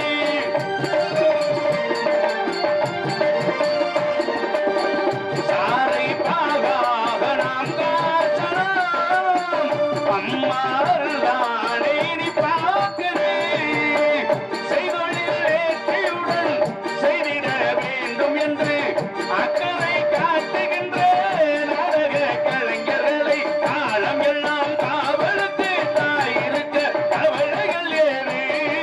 சாரை பாகாக நாம் காய்ச்சலாம் அம்மாறுதானே நீ பார்க்குதே செய்தொழில் வேட்டையுடன் செய்திட வேண்டும் என்று அக்கறை காட்டுகின்ற நாடக கலைஞர்களை காலம் எல்லாம் காவலுக்கு தாயிருக்க கவலைகள் ஏனே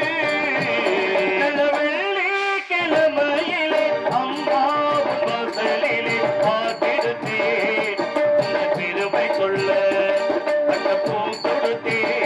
நல்ல வெள்ளிக்கிழமையிலே அம்மாவும் வாசலிலே பாட்டெடுத்தேன் உன்னை பெருமை சொல்ல அந்த பூ கொடுத்தேன்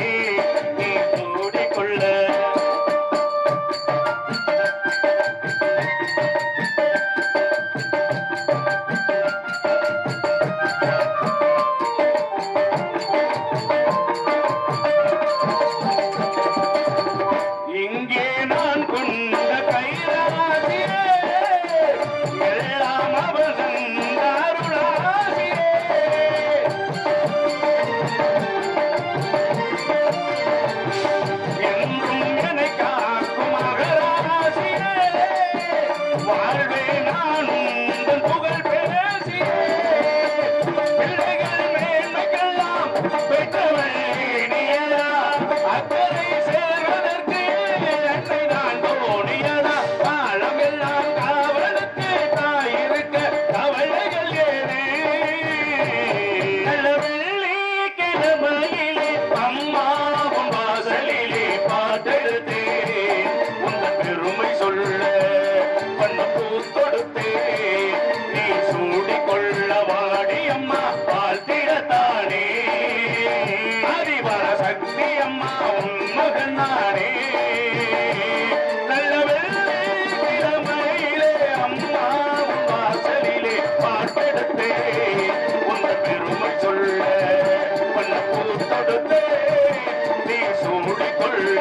பெற்றே உந்த பெருமை சொல்ல வண்ணப்பூ தொடுத்தே நீ சூடிக்கொள்ள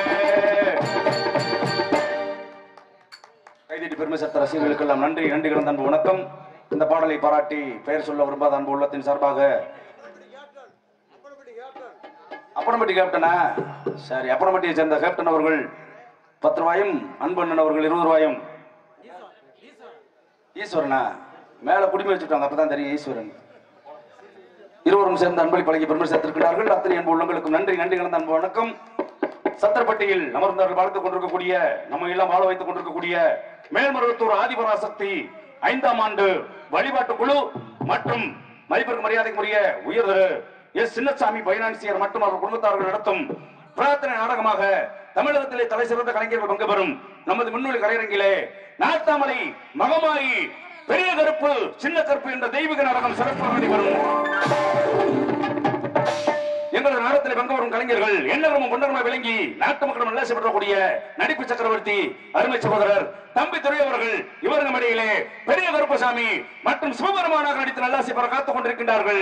கைதட்டி பெருமை சத்த ரசிகர்களுக்கெல்லாம் நன்றி நன்றி கிடந்த அன்பு வணக்கம் இந்த பாடலை பாராட்டி பெயர் சொல்ல விரும்பாத அன்பு உள்ளத்தின் சார்பாக அப்பனம்பட்டி கேப்டனா சரி அப்பனம்பட்டியை சேர்ந்த கேப்டன் அவர்கள் பத்து ரூபாயும் அன்பண்ணன் அவர்கள் இருபது ரூபாயும் ஈஸ்வரனா மேல குடிமை வச்சுட்டாங்க அப்பதான் தெரியும் ஈஸ்வரன் இருவரும் சேர்ந்து அன்பளி பழகி பெருமை சேர்த்திருக்கிறார்கள் அத்தனை அன்பு உள்ளங்களுக்கும் நன்றி நன்றி கலந்த அன்பு வணக்கம் சத்திரப்பட்டியில் அமர்ந்தவர்கள் வாழ்த்துக் கொண்டிருக்கக்கூடிய நம்ம எல்லாம் வாழ வைத்துக் கொண்டிருக்கக்கூடிய மேல்மருவத்தூர் ஆதிபராசக்தி ஐந்தாம் ஆண்டு வழிபாட்டு குழு மற்றும் மதிப்பிற்கு மரியாதைக்குரிய உயர் திரு எஸ் சின்னசாமி பைனான்சியர் மற்றும் அவர் குடும்பத்தார்கள் நடத்தும் பிரார்த்தனை நாடகமாக தமிழகத்திலே தலை சிறந்த கலைஞர்கள் பங்கு பெறும் நமது முன்னொலி கலையரங்கிலே நாட்டாமலை மகமாயி பெரிய கருப்பு சின்ன கருப்பு என்ற தெய்வீக நாடகம் சிறப்பாக நடைபெறும் எங்களது நாடகத்தில் பங்கு வரும் கலைஞர்கள் எண்ணகரமும் கொண்டகரமாக விளங்கி நாட்டு மக்களும் நல்ல செய்யப்படக்கூடிய நடிப்பு சக்கரவர்த்தி அருமை சகோதரர் தம்பி துறை அவர்கள் இவர்கள் இடையிலே பெரிய கருப்பசாமி மற்றும் சிவபெருமானாக நடித்து நல்லாசி பெற காத்துக் கொண்டிருக்கின்றார்கள்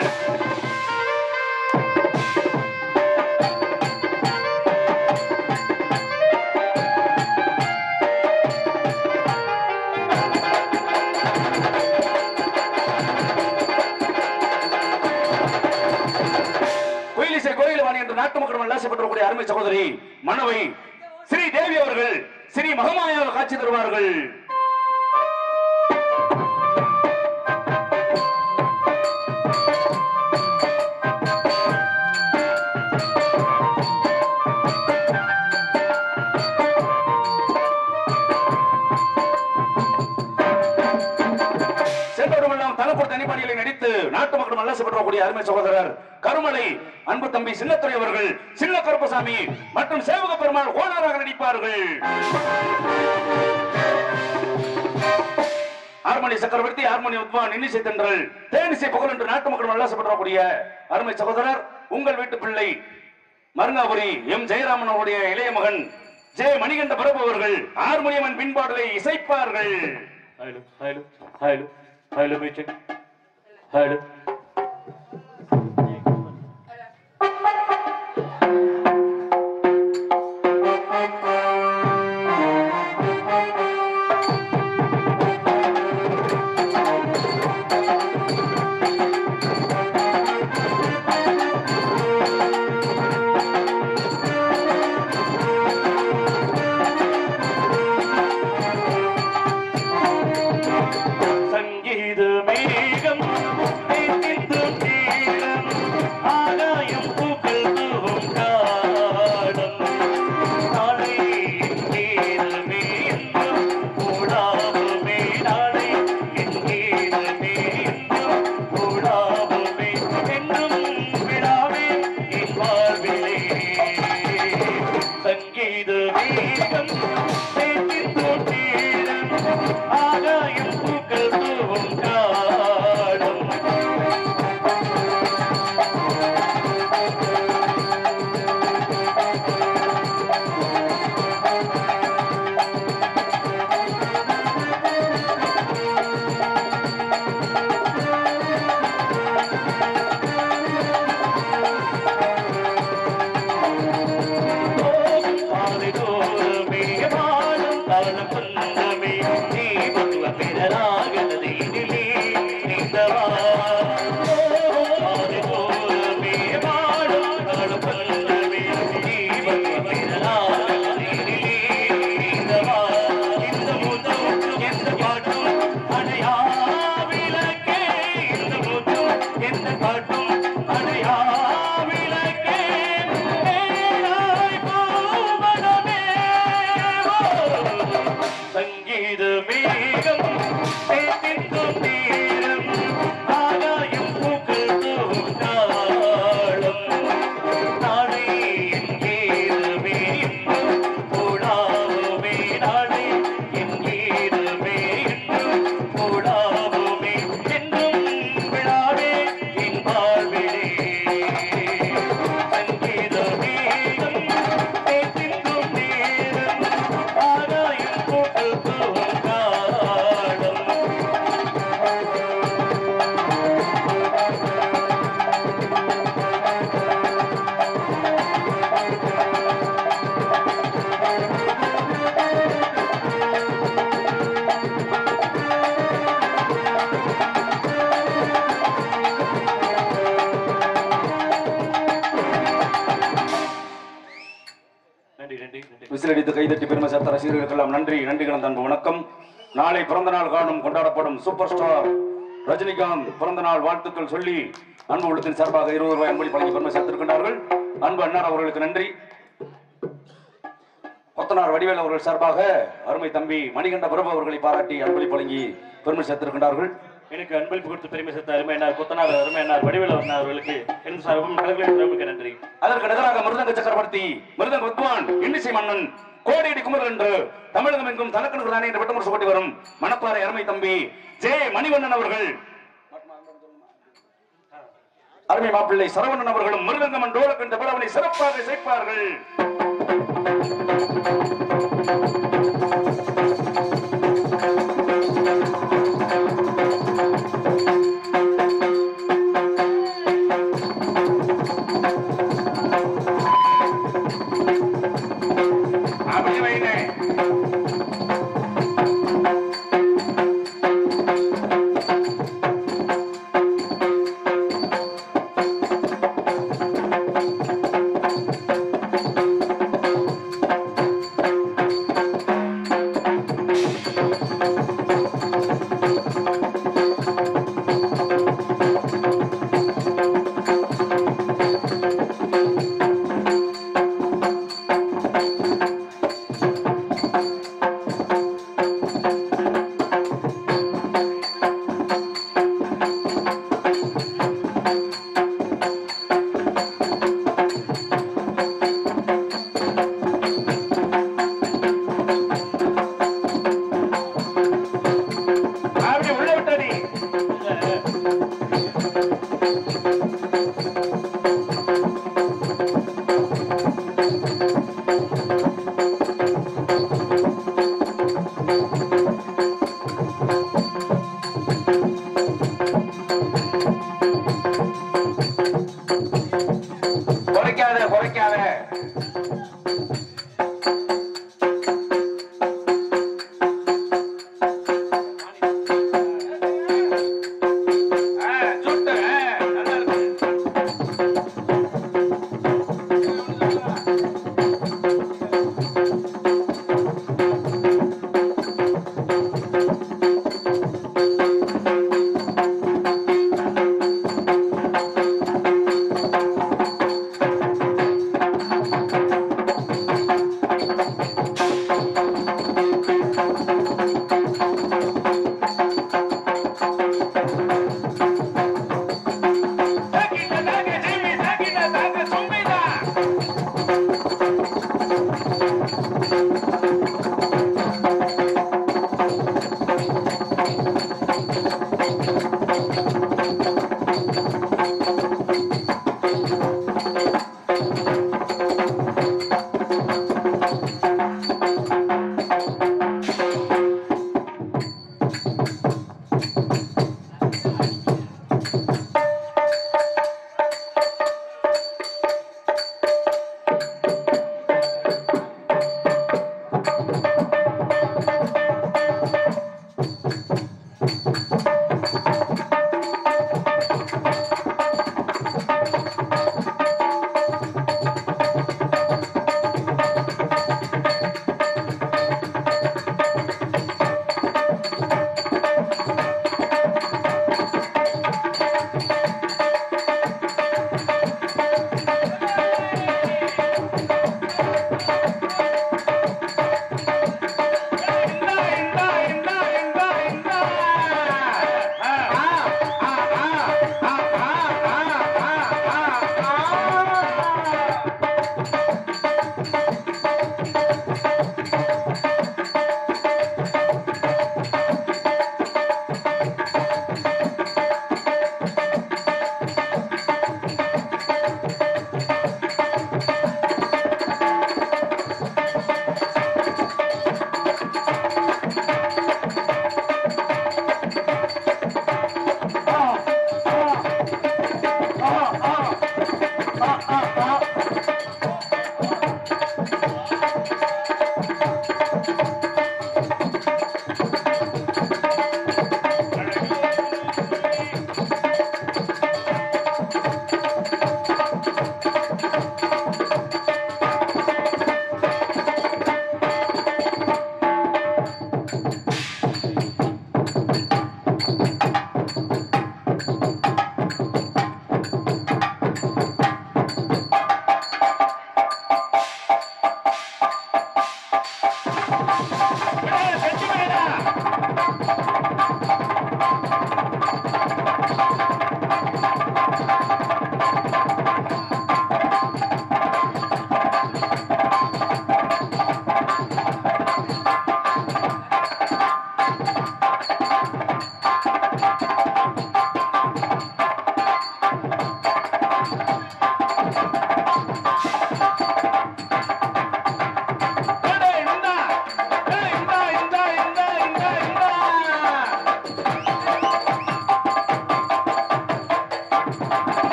கோயிலிசை கோயிலவாணி என்று நாட்டு மக்களும் நல்ல செய்யப்படக்கூடிய அருமை சகோதரி மனவை ஸ்ரீ தேவி அவர்கள் ஸ்ரீ மகமாயாக காட்சி தருவார்கள் சென்றவர்களெல்லாம் தனப்பொரு தனிப்பாடிகளை நடித்து நாட்டு மக்கள் நல்ல செய்யப்படக்கூடிய அருமை சகோதரர் கருமலை அன்பு தம்பி சின்னத்துறை அவர்கள் சின்ன கருப்பசாமி மற்றும் சேவக பெருமாள் ஓனராக நடிப்பார்கள் ஹார்மோனி சக்கரவர்த்தி ஹார்மோனி உத்வான் இன்னிசை தென்றல் தேனிசை புகழ் என்று நாட்டு மக்கள் நல்ல செய்யப்படக்கூடிய அருமை சகோதரர் உங்கள் வீட்டு பிள்ளை மருங்காபுரி எம் ஜெயராமன் அவருடைய இளைய மகன் ஜெய மணிகண்ட பிரபு அவர்கள் ஹார்மோனியமன் பின்பாடலை இசைப்பார்கள்
Hello, hello, hello, hello, meeting. Hello. சங்கீத மேகம் தேனித்தும் தீரம் ஆகாயம் பூக்கள் தூவும் காலம் நாளை என் நேரமே என்றும் ஓடாவுமே நாளை என் நேரமே என்றும் ஓடாவுமே என்றும் விழாவே என் வாழ்விலே சங்கீத மேகம் தேனித்தும் தீரம் ஆகாயம் பூக்கள் தூவும் காலம் பாதைதோறுமே வாழும் தாளம் சொந்தமே நீ பருவ பிறராகனது இதிலே நீந்தவா பாதைதோறுமே வாழும் தாளம் சொந்தமே நீ பருவ பிறராகனது இதிலே நீந்தவா இந்த முதல் எந்த பாட்டும் அடையா விளக்கே இந்த முதல் எந்த பாட்டும் அடையா விளக்கே நேராய் பூவனமே சங்கீத மேகம் தேத்திக்கும் தீரம்
விசில் அடித்து கைதட்டி பெருமை சேர்த்த ரசிகர்களுக்கெல்லாம் நன்றி நன்றி கலந்த அன்பு வணக்கம் நாளை பிறந்த நாள் காணும் கொண்டாடப்படும் சூப்பர் ஸ்டார் ரஜினிகாந்த் பிறந்த நாள் வாழ்த்துக்கள் சொல்லி அன்பு உள்ளத்தின் சார்பாக இருபது ரூபாய் அன்பளி வழங்கி பெருமை சேர்த்திருக்கின்றார்கள் அன்பு அண்ணார் அவர்களுக்கு நன்றி கொத்தனார் வடிவேல் அவர்கள் சார்பாக அருமை தம்பி மணிகண்ட பிரபு அவர்களை பாராட்டி அன்பளி வழங்கி பெருமை சேர்த்திருக்கின்றார்கள்
எனக்கு அன்பளிப்பு கொடுத்து பெருமை சேர்த்த அருமையனார் கொத்தனார் அருமையனார் வடிவேல் அவர்களுக்கு என் சார்பும் கலகளின் மிக்க நன்றி
அதற்கு நிகராக மிருதங்க சக்கரவர்த்தி மிருதங்க வித்வான் இன்னிசை மன்னன் கோடியடி குமர் என்று தமிழகம் எங்கும் தனக்கு தானே என்று விட்டமுறை போட்டி வரும் மணப்பாறை அருமை தம்பி ஜே மணிவண்ணன் அவர்கள் அருமை மாப்பிள்ளை சரவணன் அவர்களும் மிருதங்கம் டோலக் என்ற பிறவனை சிறப்பாக சேர்ப்பார்கள் அப்படியே வைங்க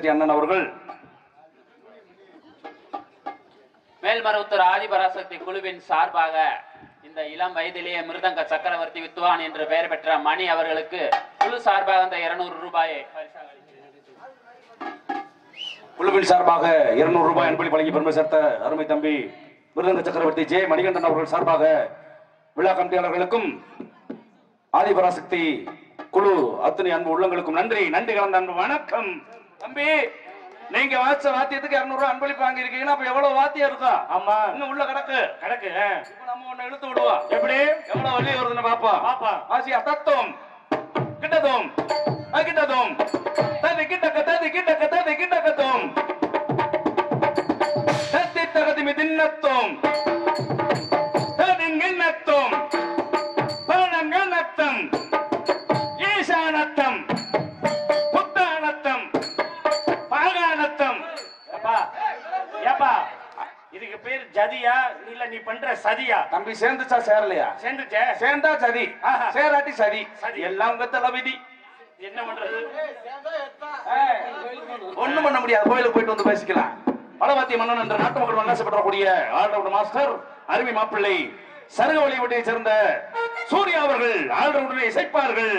செட்டி அண்ணன் அவர்கள்
மேல்மருவத்தூர் ஆதிபராசக்தி குழுவின் சார்பாக இந்த இளம் வயதிலேயே மிருதங்க சக்கரவர்த்தி வித்வான் என்று பெயர் பெற்ற மணி அவர்களுக்கு குழு சார்பாக இந்த இருநூறு ரூபாயை பரிசாக அளிக்கிறேன்.
குழுவின் சார்பாக இருநூறு ரூபாய் அன்பளி வழங்கி பெருமை சேர்த்த அருமை தம்பி மிருதங்க சக்கரவர்த்தி ஜே மணிகண்டன் அவர்கள் சார்பாக விழா கமிட்டியாளர்களுக்கும் ஆதிபராசக்தி குழு அத்தனை அன்பு உள்ளங்களுக்கும் நன்றி நன்றி கலந்த அன்பு வணக்கம் தம்பி நீங்க வாச்ச வாத்தியத்துக்கு இருநூறு ரூபாய் அன்பளிப்பு வாங்கியிருக்கீங்கன்னா அப்ப எவ்வளவு வாத்தியம் இருக்கும்
ஆமா
இன்னும் உள்ள கிடக்கு
கிடக்கு
இப்ப நம்ம ஒண்ணு இழுத்து விடுவோம்
எப்படி
எவ்வளவு வள்ளி வருதுன்னு பாப்போம்
பாப்பா
ஆசியா தத்துவம் கிட்டதும் கிட்டதும் தது கிட்டக்க தது கிட்டக்க தது கிட்டக்கத்தும் தத்தி தகதி மிதின்னத்தும் ததிங்கின்னத்தும் பழங்கன்னத்தம் ஈசானத்தம் புத்தானத்தம் பாகானத்தம்
ஏப்பா ஏப்பா இதுக்கு பேர் ஜதியா இல்ல நீ பண்ற சதியா
தம்பி சேர்ந்துச்சா சேரலையா
சேர்ந்துச்சே
சேர்ந்தா சதி
ஆஹா.
சேராட்டி சதி
சதி.
எல்லாம் உங்க தலை விதி
என்ன பண்றது
ஒண்ணும் பண்ண முடியாது கோயிலுக்கு போயிட்டு வந்து பேசிக்கலாம் வடபாத்திய மன்னன் என்ற நாட்டு மக்கள் மன்னாசப்படக்கூடிய ஆல்ரவுண்ட் மாஸ்டர் அருவி மாப்பிள்ளை சருக வழிபட்டையை சேர்ந்த சூர்யா அவர்கள் ஆல்ரவுண்டரை இசைப்பார்கள்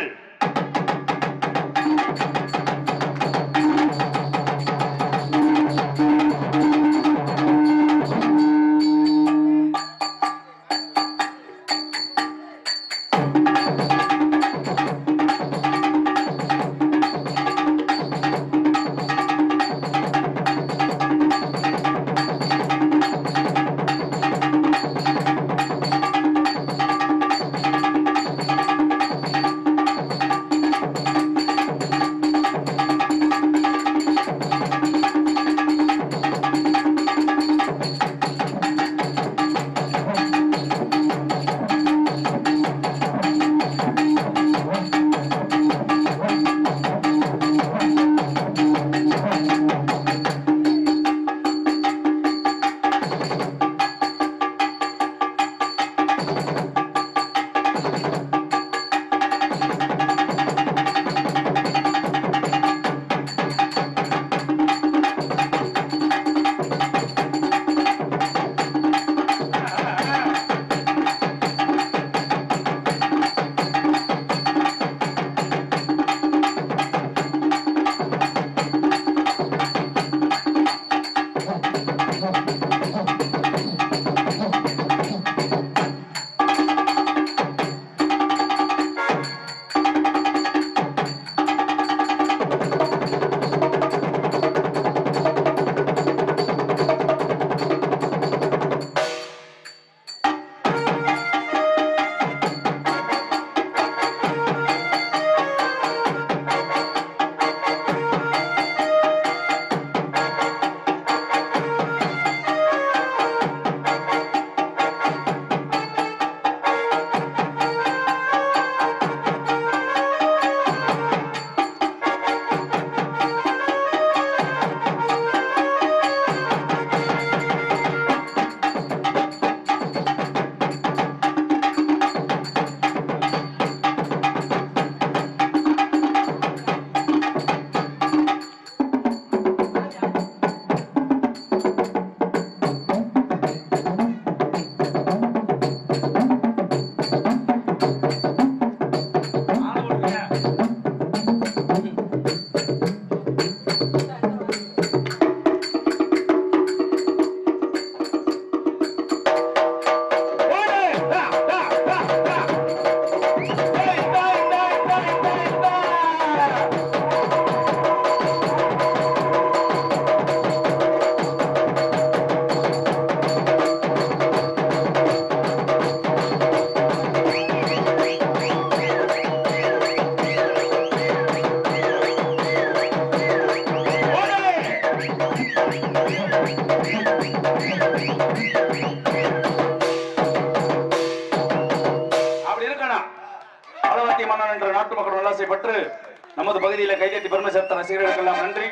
அப்படி இருக்கணும் அளவத்தி மன்னன் என்ற நாட்டு மக்கள் நல்லாசை பற்று நமது பகுதியில கைதட்டி பெருமை சேர்த்த ரசிகர்களுக்கெல்லாம் நன்றி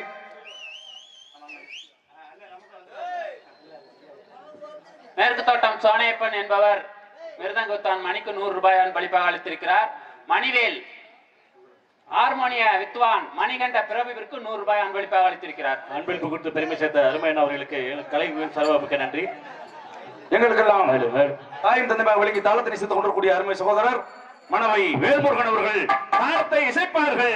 மேற்கு தோட்டம் சோனையப்பன் என்பவர் மிருதங்குத்தான் மணிக்கு நூறு ரூபாய் அன்பளிப்பாக அளித்திருக்கிறார் மணிவேல் ஹார்மோனிய வித்வான் மணிகண்ட பிரபுவிற்கு நூறு ரூபாய் அன்பளிப்பாக அளித்திருக்கிறார்
அன்பளிப்பு கொடுத்து பெருமை சேர்த்த அருமையான அவர்களுக்கு கலை சர்வமிக்க நன்றி
எங்களுக்கெல்லாம்
மேலும் மேலும்
தாயும் தந்தை விளங்கி தாளத்தை சித்து கொண்டிருக்கூடிய அருமை சகோதரர் மணவை வேல்முருகன் அவர்கள் தாளத்தை இசைப்பார்கள்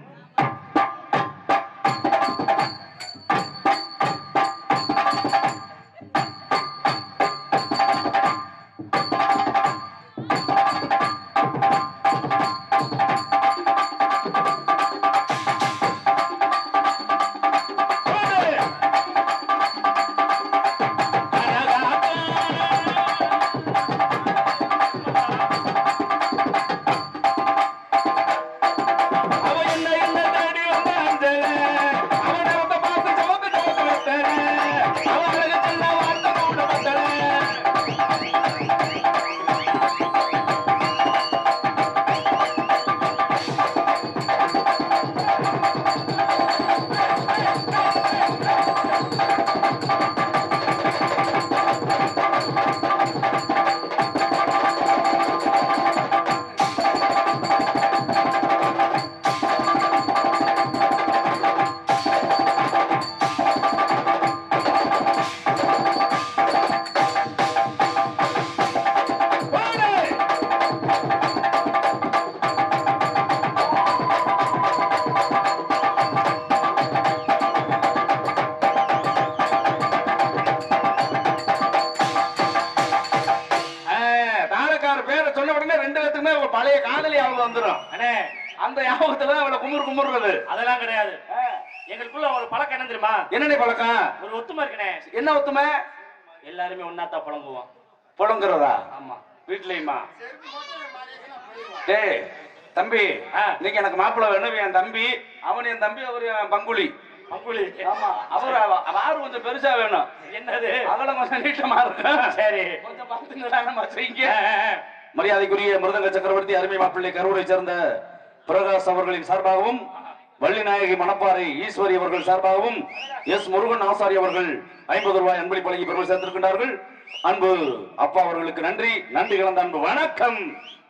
அவ என்ன என்ன தேடி வந்தாந்தே அவன் அவத்த பார்த்து ஜமக்கு ஜமக்கு வைத்தானே அவன் அழகு சின்ன வார்த்தை கூட வந்தானே போடு ஆ, தாரக்கார பேரை சொன்ன உடனே ரெண்டு பேத்துக்குமே ஒரு பழைய காதலி அவங்க வந்துரும்
அண்ணே
அந்த ஞாபகத்துல தான் அவளை குமுறு குமுறுறது
அதெல்லாம் கிடையாது எங்களுக்குள்ள ஒரு பழக்கம் என்ன தெரியுமா
என்னடி பழக்கம்
ஒரு ஒத்துமை இருக்குண்ணே
என்ன ஒத்துமை
எல்லாருமே ஒன்னாத்தான் புழங்குவோம்
புலங்குறதா
ஆமா
வீட்லயுமா டேய் தம்பி
ஆ.
இன்னைக்கு எனக்கு மாப்பிள்ளை வேணும் என் தம்பி அவன் என் தம்பி அவர் என் பங்குலி
பங்குளி
ஆமா அவர் அவ- அவ ஆறு கொஞ்சம் பெருசா வேணும்
என்னது
அகலம் கொஞ்சம் நீட்டமா இருக்கும்
சரி
கொஞ்சம் பார்த்துங்கடா நம்ம செய்யுங்க
ஆ, ஆ, ஆ.
மரியாதைக்குரிய மிருதங்க சக்கரவர்த்தி அருமை மாப்பிள்ளை கரூரை சேர்ந்த பிரகாஷ் அவர்களின் சார்பாகவும் வள்ளிநாயகி மணப்பாறை ஈஸ்வரி அவர்கள் சார்பாகவும் எஸ் முருகன் ஆசாரி அவர்கள் ஐம்பது ரூபாய் அன்பளிப்பு வழங்கி பெருமை சேர்த்திருக்கின்றார்கள் அன்பு அப்பா அவர்களுக்கு நன்றி நன்றி கலந்த அன்பு வணக்கம்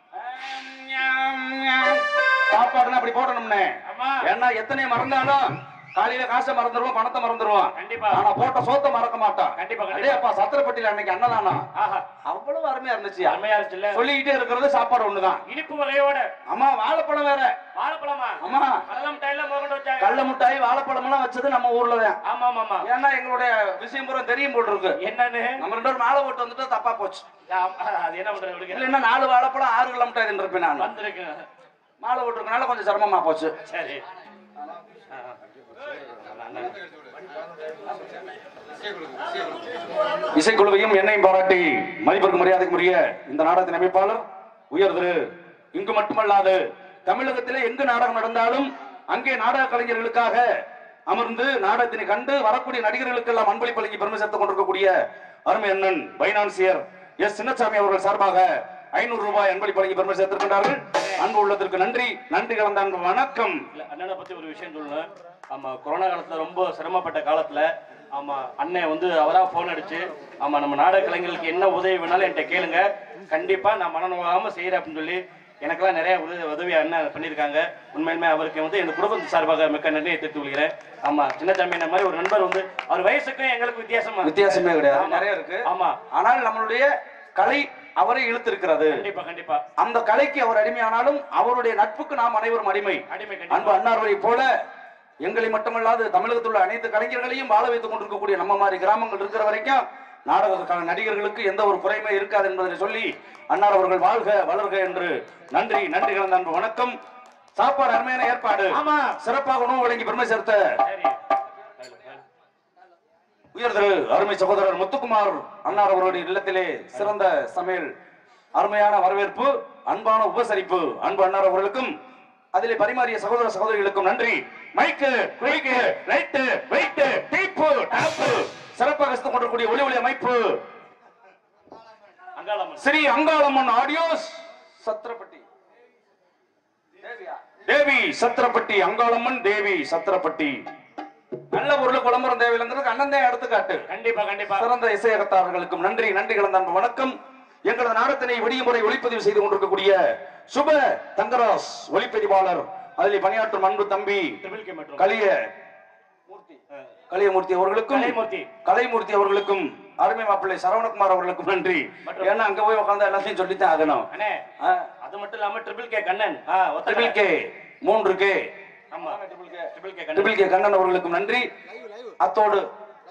சாப்பாடுனா அப்படி போடணும்னே
ஆமா.
ஏன்னா எத்தனை மறந்தாலும் காலையில காசை மறந்துடுவோம் பணத்தை மறந்துடுவோம்
கண்டிப்பா.
ஆனா போட்ட சோத்தை மறக்க மாட்டான்
கண்டிப்பா, கண்டிப்பா.
அடே அப்பா சத்திரப்பட்டியில அன்னைக்கு அன்னதானம்
ஆஹா
அவ்வளவு அருமையா இருந்துச்சு
அருமையா இருந்துச்சுல்ல
சொல்லிக்கிட்டே இருக்கிறது சாப்பாடு ஒண்ணுதான்
இனிப்பு வகையோட
அம்மா வாழைப்பழம் வேற
வாழைப்பழமா
அம்மா
கடலை மிட்டாயில மோகன் வச்சாங்க
கள்ள முட்டாய் வாழைப்பழம் எல்லாம் வச்சது நம்ம ஊர்ல தான்
ஆமா ஆமா ஆமா
ஏன்னா எங்களுடைய விஷயம் பூரா தெரியும் போட்டு இருக்கு
என்னன்னு
நம்ம ரெண்டு பேரும் மாலை போட்டு வந்துட்டு தப்பா போச்சு
ஆமா, அது என்ன பண்றது விடுங்க.
இல்லைன்னா நாலு வாழைப்பழம் ஆறு கிலோ முட்டாய் இருப்பேன் நான்
வந்திருக்கு
மாலை போட்டுருக்கனால கொஞ்சம் சிரமமா போச்சு
சரி
இசைக்குழுவையும் என்னையும் பாராட்டி மதிப்பிற்கு மரியாதைக்குரிய இந்த நாடகத்தின் அமைப்பாளர் உயர் திரு இங்கு மட்டுமல்லாது தமிழகத்திலே எங்கு நாடகம் நடந்தாலும் அங்கே நாடக கலைஞர்களுக்காக அமர்ந்து நாடகத்தினை கண்டு வரக்கூடிய நடிகர்களுக்கெல்லாம் அன்பளிப்பு வழங்கி பெருமை சேர்த்துக் கொண்டிருக்கக்கூடிய அருமை அண்ணன் பைனான்சியர் எஸ் சின்னசாமி அவர்கள் சார்பாக ஐநூறு ரூபாய் அன்பளிப்பு வழங்கி பெருமை சேர்த்திருக்கின்றார்கள் அன்பு உள்ளத்திற்கு நன்றி நன்றி கலந்த அன்பு வணக்கம்
இல்ல, அண்ணனை பத்தி ஒரு விஷயம் சொல்லணும் ஆமா கொரோனா காலத்துல ரொம்ப சிரமப்பட்ட காலத்துல ஆமா அண்ணன் வந்து அவரா போன் அடிச்சு ஆமா நம்ம நாடக கலைஞர்களுக்கு என்ன உதவி வேணாலும் என்கிட்ட கேளுங்க கண்டிப்பா நான் மனநோகாம செய்யறேன் அப்படின்னு சொல்லி எனக்கெல்லாம் நிறைய உதவி உதவி அண்ணன் பண்ணியிருக்காங்க உண்மையிலுமே அவருக்கு வந்து எங்க குடும்பத்து சார்பாக மிக்க நன்றியை தெரிவித்துக் கொள்கிறேன் ஆமா சின்னச்சாமி என்ன மாதிரி ஒரு நண்பர் வந்து அவர் வயசுக்கும் எங்களுக்கு வித்தியாசமா
வித்தியாசமே கிடையாது
ஆமா.
நிறைய இருக்கு
ஆமா
ஆனால் நம்மளுடைய கலை அவரை இழுத்திருக்கிறது
கண்டிப்பா கண்டிப்பா
அந்த கலைக்கு அவர் அடிமையானாலும் அவருடைய நட்புக்கு நாம் அனைவரும் அடிமை
அடிமை
அன்பு
கண்டிப்பா
அன்னார்களை போல எங்களை மட்டுமல்லாது தமிழகத்தில் உள்ள அனைத்து கலைஞர்களையும் வாழ வைத்துக் கொண்டிருக்கக்கூடிய நம்ம மாதிரி கிராமங்கள் இருக்கிற வரைக்கும் நாடகத்துக்கான நடிகர்களுக்கு எந்த ஒரு குறையுமே இருக்காது என்பதை சொல்லி அன்னார் அவர்கள் வாழ்க வளர்க என்று நன்றி நன்றி கலந்த அன்பு வணக்கம் சாப்பாடு அருமையான ஏற்பாடு
ஆமா.
சிறப்பாக உணவு வழங்கி பெருமை சேர்த்த
சரி
உயர் திரு அருமை சகோதரர் முத்துக்குமார் அன்னார் அவர்களுடைய இல்லத்திலே சிறந்த சமையல் அருமையான வரவேற்பு அன்பான உபசரிப்பு அன்பு அன்னார் அவர்களுக்கும் அதிலே பரிமாறிய சகோதர சகோதரிகளுக்கும் நன்றி mic quick right weight deep top சிறப்பாக சித்துக் கொண்டிருக்கூடிய ஒளி ஒளி அமைப்பு
அங்காளம்மன்
ஸ்ரீ அங்காளம்மன் ஆடியோஸ் சத்திரப்பட்டி தேவி சத்திரப்பட்டி அங்காளம்மன் தேவி சத்திரப்பட்டி நல்ல பொருளுக்கு விளம்பரம் தேவையில்லைங்கிறதுக்கு அண்ணன் தான் எடுத்துக்காட்டு
கண்டிப்பா கண்டிப்பா
சிறந்த இசையகத்தாளர்களுக்கும் நன்றி நன்றி கலந்த அன்பு வணக்கம் எங்களது நாடத்தினை விடிய முறை ஒளிப்பதிவு செய்து கொண்டிருக்கக்கூடிய சுப தங்கராஸ் ஒளிப்பதிவாளர் அதில் பணியாற்றும் அன்பு தம்பி
ட்ரிபிள் கே மற்றும்
கலிய கலியமூர்த்தி அவர்களுக்கும்
கலைமூர்த்தி.
கலைமூர்த்தி அவர்களுக்கும் அருமை மாப்பிள்ளை சரவணகுமார் அவர்களுக்கும் நன்றி
மற்றும்-
ஏன்னா அங்க போய் உட்கார்ந்தா எல்லாத்தையும் சொல்லித்தான் ஆகணும்
அண்ணே
ஆ,
அது மட்டும் இல்லாம ட்ரிபிள் கே கண்ணன் ஆ
ட்ரிபிள் கே மூன்று கே
ஆமா triple K Kannan
triple K Kannan அவர்களுக்கும் நன்றி அத்தோடு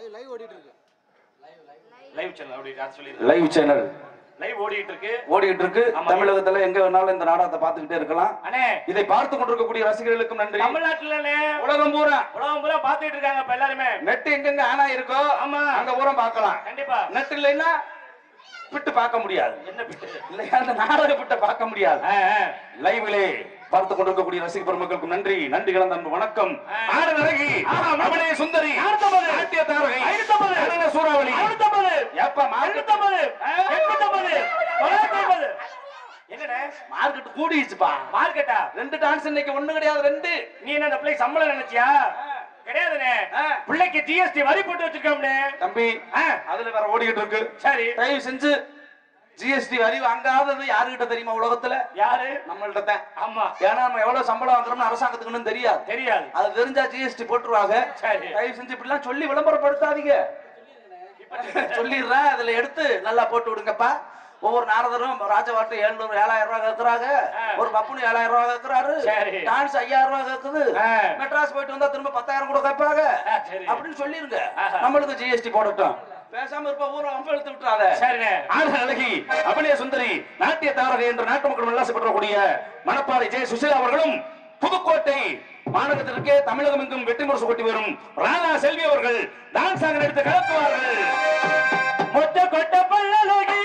லைவ் சேனல் அப்படி அது சொல்லி
லைவ் சேனல்
லைவ் ஓடிட்டு இருக்கு
ஓடிட்டு இருக்கு
ஆமா.
தமிழகத்துல எங்க வேணாலும் இந்த நாடகத்தை பார்த்துக்கிட்டே இருக்கலாம்
அண்ணே
இதை பார்த்து கொண்டிருக்கக்கூடிய ரசிகர்களுக்கும் நன்றி
தமிழ்நாட்டுல
உலகம் பூரா
உலகம் பூரா பாத்துட்டு இருக்காங்க இப்ப எல்லாருமே
நெட் எங்கெங்க ஆனா இருக்கோ
ஆமா.
அங்க பூரா பார்க்கலாம்
கண்டிப்பா
நெட் இல்லைன்னா விட்டு பார்க்க முடியாது
என்ன பிட்டு
இல்லையா அந்த நாடக விட்ட பார்க்க முடியாது
ஆ, ஆ.
லைவிலே பார்த்து கொண்டிருக்கக்கூடிய ரசிக பெருமக்களுக்கும் நன்றி நன்றி கலந்த அன்பு வணக்கம்
ஆ.
ஆடு நரகி
ஆமா.
அபிநய சுந்தரி
அடுத்தபது.
நாட்டிய தாரகை
அடுத்தபது.
நடன சூறாவளி
அறுபத்தொன்பது
ஏப்பா மார்க்கெட்
எழுபத்தொன்பது எண்பத்தொன்பது தொள்ளாயிரத்தி ஐம்பது என்னண்ணே
மார்க்கெட் கூடிடுச்சுப்பா
மார்க்கெட்டா
ரெண்டு டான்ஸ் இன்னைக்கு ஒண்ணு கிடையாது ரெண்டு
நீ என்ன அந்த பிள்ளை சம்பளம் நினைச்சியா கிடையாதுண்ணே
ஆ.
பிள்ளைக்கு ஜிஎஸ்டி வரி போட்டு வச்சிருக்கோம்னே
தம்பி
ஆ.
அதுல வேற ஓடிக்கிட்டு இருக்கு
சரி
தயவு செஞ்சு ஜிஎஸ்டி வரி வாங்காதது யாருகிட்ட தெரியுமா உலகத்துல
யாரு
நம்மள்ட்ட தான்
ஆமா
ஏன்னா நம்ம எவ்வளவு சம்பளம் வாங்குறோம்னு அரசாங்கத்துக்கு இன்னும் தெரியாது
தெரியாது
அது தெரிஞ்சா ஜிஎஸ்டி போட்டுருவாங்க
சரி.
தயவு செஞ்சு இப்படிலாம் சொல்லி விளம்பரப்படுத்தாதீங்க சொல்லிடுறேன் அதுல எடுத்து நல்லா போட்டு விடுங்கப்பா ஒவ்வொரு நாரதரும் ராஜவாட்டு எழுநூறு ஏழாயிரம் ரூபாய் கேட்கறாங்க
ஆ.
ஒரு பப்புனு ஏழாயிரம் ரூபாய் கேட்கறாரு
சரி.
டான்ஸ் ஐயாயிரம் ரூபாய் கேக்குது
ஆ.
மெட்ராஸ் போயிட்டு வந்தா திரும்ப பத்தாயிரம் கூட கேட்பாங்க
ஆ, சரி.
அப்படின்னு சொல்லிருங்க
ஆஹா.
நம்மளுக்கு ஜிஎஸ்டி போடட்டும் பேசாம இருப்ப ஊரை அம்பு எடுத்து விட்டுறாத
சரிண்ணே
ஆறு அழகி அபிநய சுந்தரி நாட்டிய தாரகை என்று நாட்டு மக்கள் உல்லாசப்படக்கூடிய மணப்பாறை ஜெய சுசிலா அவர்களும் புதுக்கோட்டை மாநகரத்திற்கே தமிழகம் எங்கும் வெற்றி முரசு கொட்டி வரும் ராதா செல்வி அவர்கள் டான்ஸ் ஆக எடுத்து கலக்குவார்கள்
மொத்த கொட்ட பல்லலகி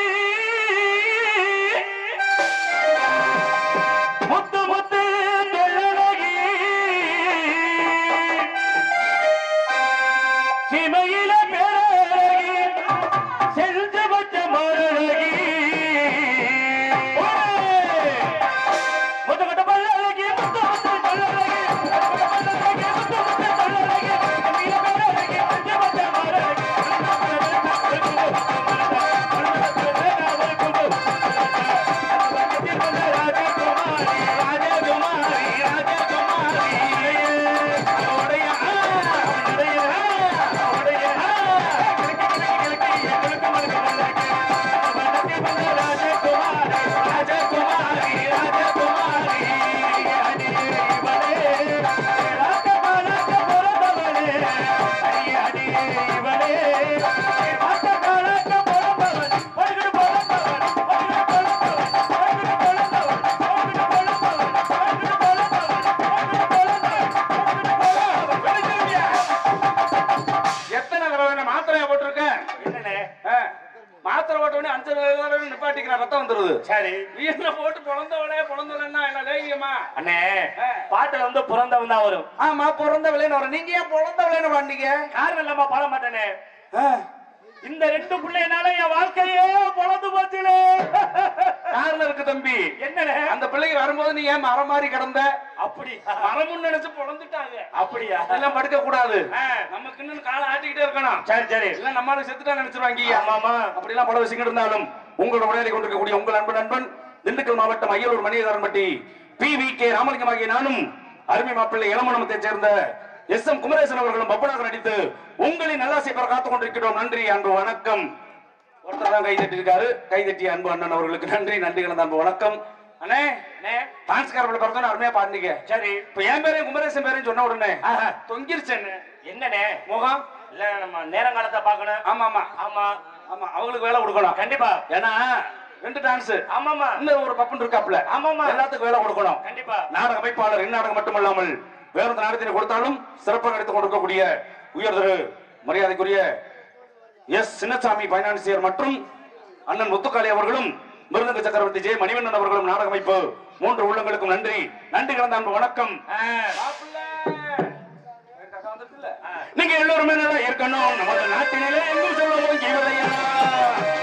முத்து முத்து தெல்லலகி சிமையில பேரழகி செஞ்சு வச்ச மரழகி முத்து கொட்ட பல்லலகி முத்து முத்து தெல்லலகி முத்து முத்து தெல்லலகி சிமையில பேரழகி செஞ்சு வச்ச மரழகி
எத்தனை தடவை நான் மாத்திரையா போட்டிருக்கேன்
என்னண்ணே
ஆ, மாத்திரை போட்ட உடனே அஞ்சு தடவை நிப்பாட்டிக்கிறேன் ரத்தம் வந்துருது
சரி
வீட்டுல போட்டு பொழந்தவளே பொழந்தவளேன்னா என்ன லேகியமா
அண்ணே பாட்டுல வந்து பிறந்தவன் தான் வரும்
ஆமா பிறந்தவளேன்னு வர நீங்க ஏன் பொழந்தவளேன்னு வாண்டிங்க
காரணம் இல்லாம பாட மாட்டேனே இந்த ரெண்டு பிள்ளைனால என் வாழ்க்கையே பொழந்து போச்சுலே
காரணம் இருக்கு தம்பி
என்னண்ணே
அந்த பிள்ளைக்கு வரும்போது நீ ஏன் மரம் மாதிரி கிடந்த
அப்படியா
மரமுன்னு நினைச்சு பொழந்துட்டாங்க
அப்படியா
அதெல்லாம் படுக்க கூடாது
ஆ.
நமக்கு இன்னும் காலை ஆட்டிக்கிட்டே இருக்கணும்
சரி சரி
இல்ல நம்மளுக்கு செத்துட்டா நினைச்சிருவாங்க
ஆமா ஆமா
அப்படிலாம் பல விஷயங்கள் இருந்தாலும் உங்களோட உரையாடி கொண்டிருக்கக்கூடிய உங்கள் அன்பு நண்பன் திண்டுக்கல் மாவட்டம் Ayyalur Maniyakaranpatti P V K Ramalingam ஆகிய நானும் அருமை மாப்பிள்ளை இளமணமத்தைச் சேர்ந்த எஸ் எம் குமரேசன் அவர்களும் பப்பனாக நடித்து உங்களின் நல்லாசை பெற காத்துக் கொண்டிருக்கிறோம் நன்றி அன்பு வணக்கம் ஒருத்தர் தான் கை தட்டியிருக்காரு கை தட்டிய அன்பு அண்ணன் அவர்களுக்கு நன்றி நன்றி கலந்த அன்பு வணக்கம் அண்ணே
அண்ணே
டான்ஸ்காரர்களை பிறந்தோன்னு அருமையா பாடுனீங்க
சரி
இப்ப என் பேரையும் குமரேசன் பேரையும் சொன்ன உடனே
ஆஹா.
தொங்கிருச்சு அண்ணே
என்னண்ணே
முகம்
இல்ல நம்ம நேரங்காலத்தை பார்க்கணும்
ஆமா ஆமா
ஆமா
ஆமா அவங்களுக்கு வேலை கொடுக்கணும்
கண்டிப்பா
ஏன்னா ரெண்டு டான்ஸ்
ஆமாமா
இன்னும் ஒரு பப்புன் இருக்காப்ல
ஆமாமா.
எல்லாத்துக்கும் வேலை கொடுக்கணும்
கண்டிப்பா
நாடக அமைப்பாளர் இந்நாடகம் மட்டுமல்லாமல் வேற எந்த நாடகத்தினை கொடுத்தாலும் சிறப்பாக நடித்துக் கொண்டிருக்கக்கூடிய உயர் திரு மரியாதைக்குரிய எஸ் சின்னசாமி பைனான்சியர் மற்றும் அண்ணன் முத்துக்காளி அவர்களும் மிருதங்க சக்கரவர்த்தி ஜெய மணிவண்ணன் அவர்களும் நாடக அமைப்பு மூன்று உள்ளங்களுக்கும் நன்றி நன்றி கலந்த அன்பு வணக்கம்
ஆ.
நீங்க எல்லோருமே நல்லா இருக்கணும் நமது நாட்டினிலே எங்கும் சொல்ல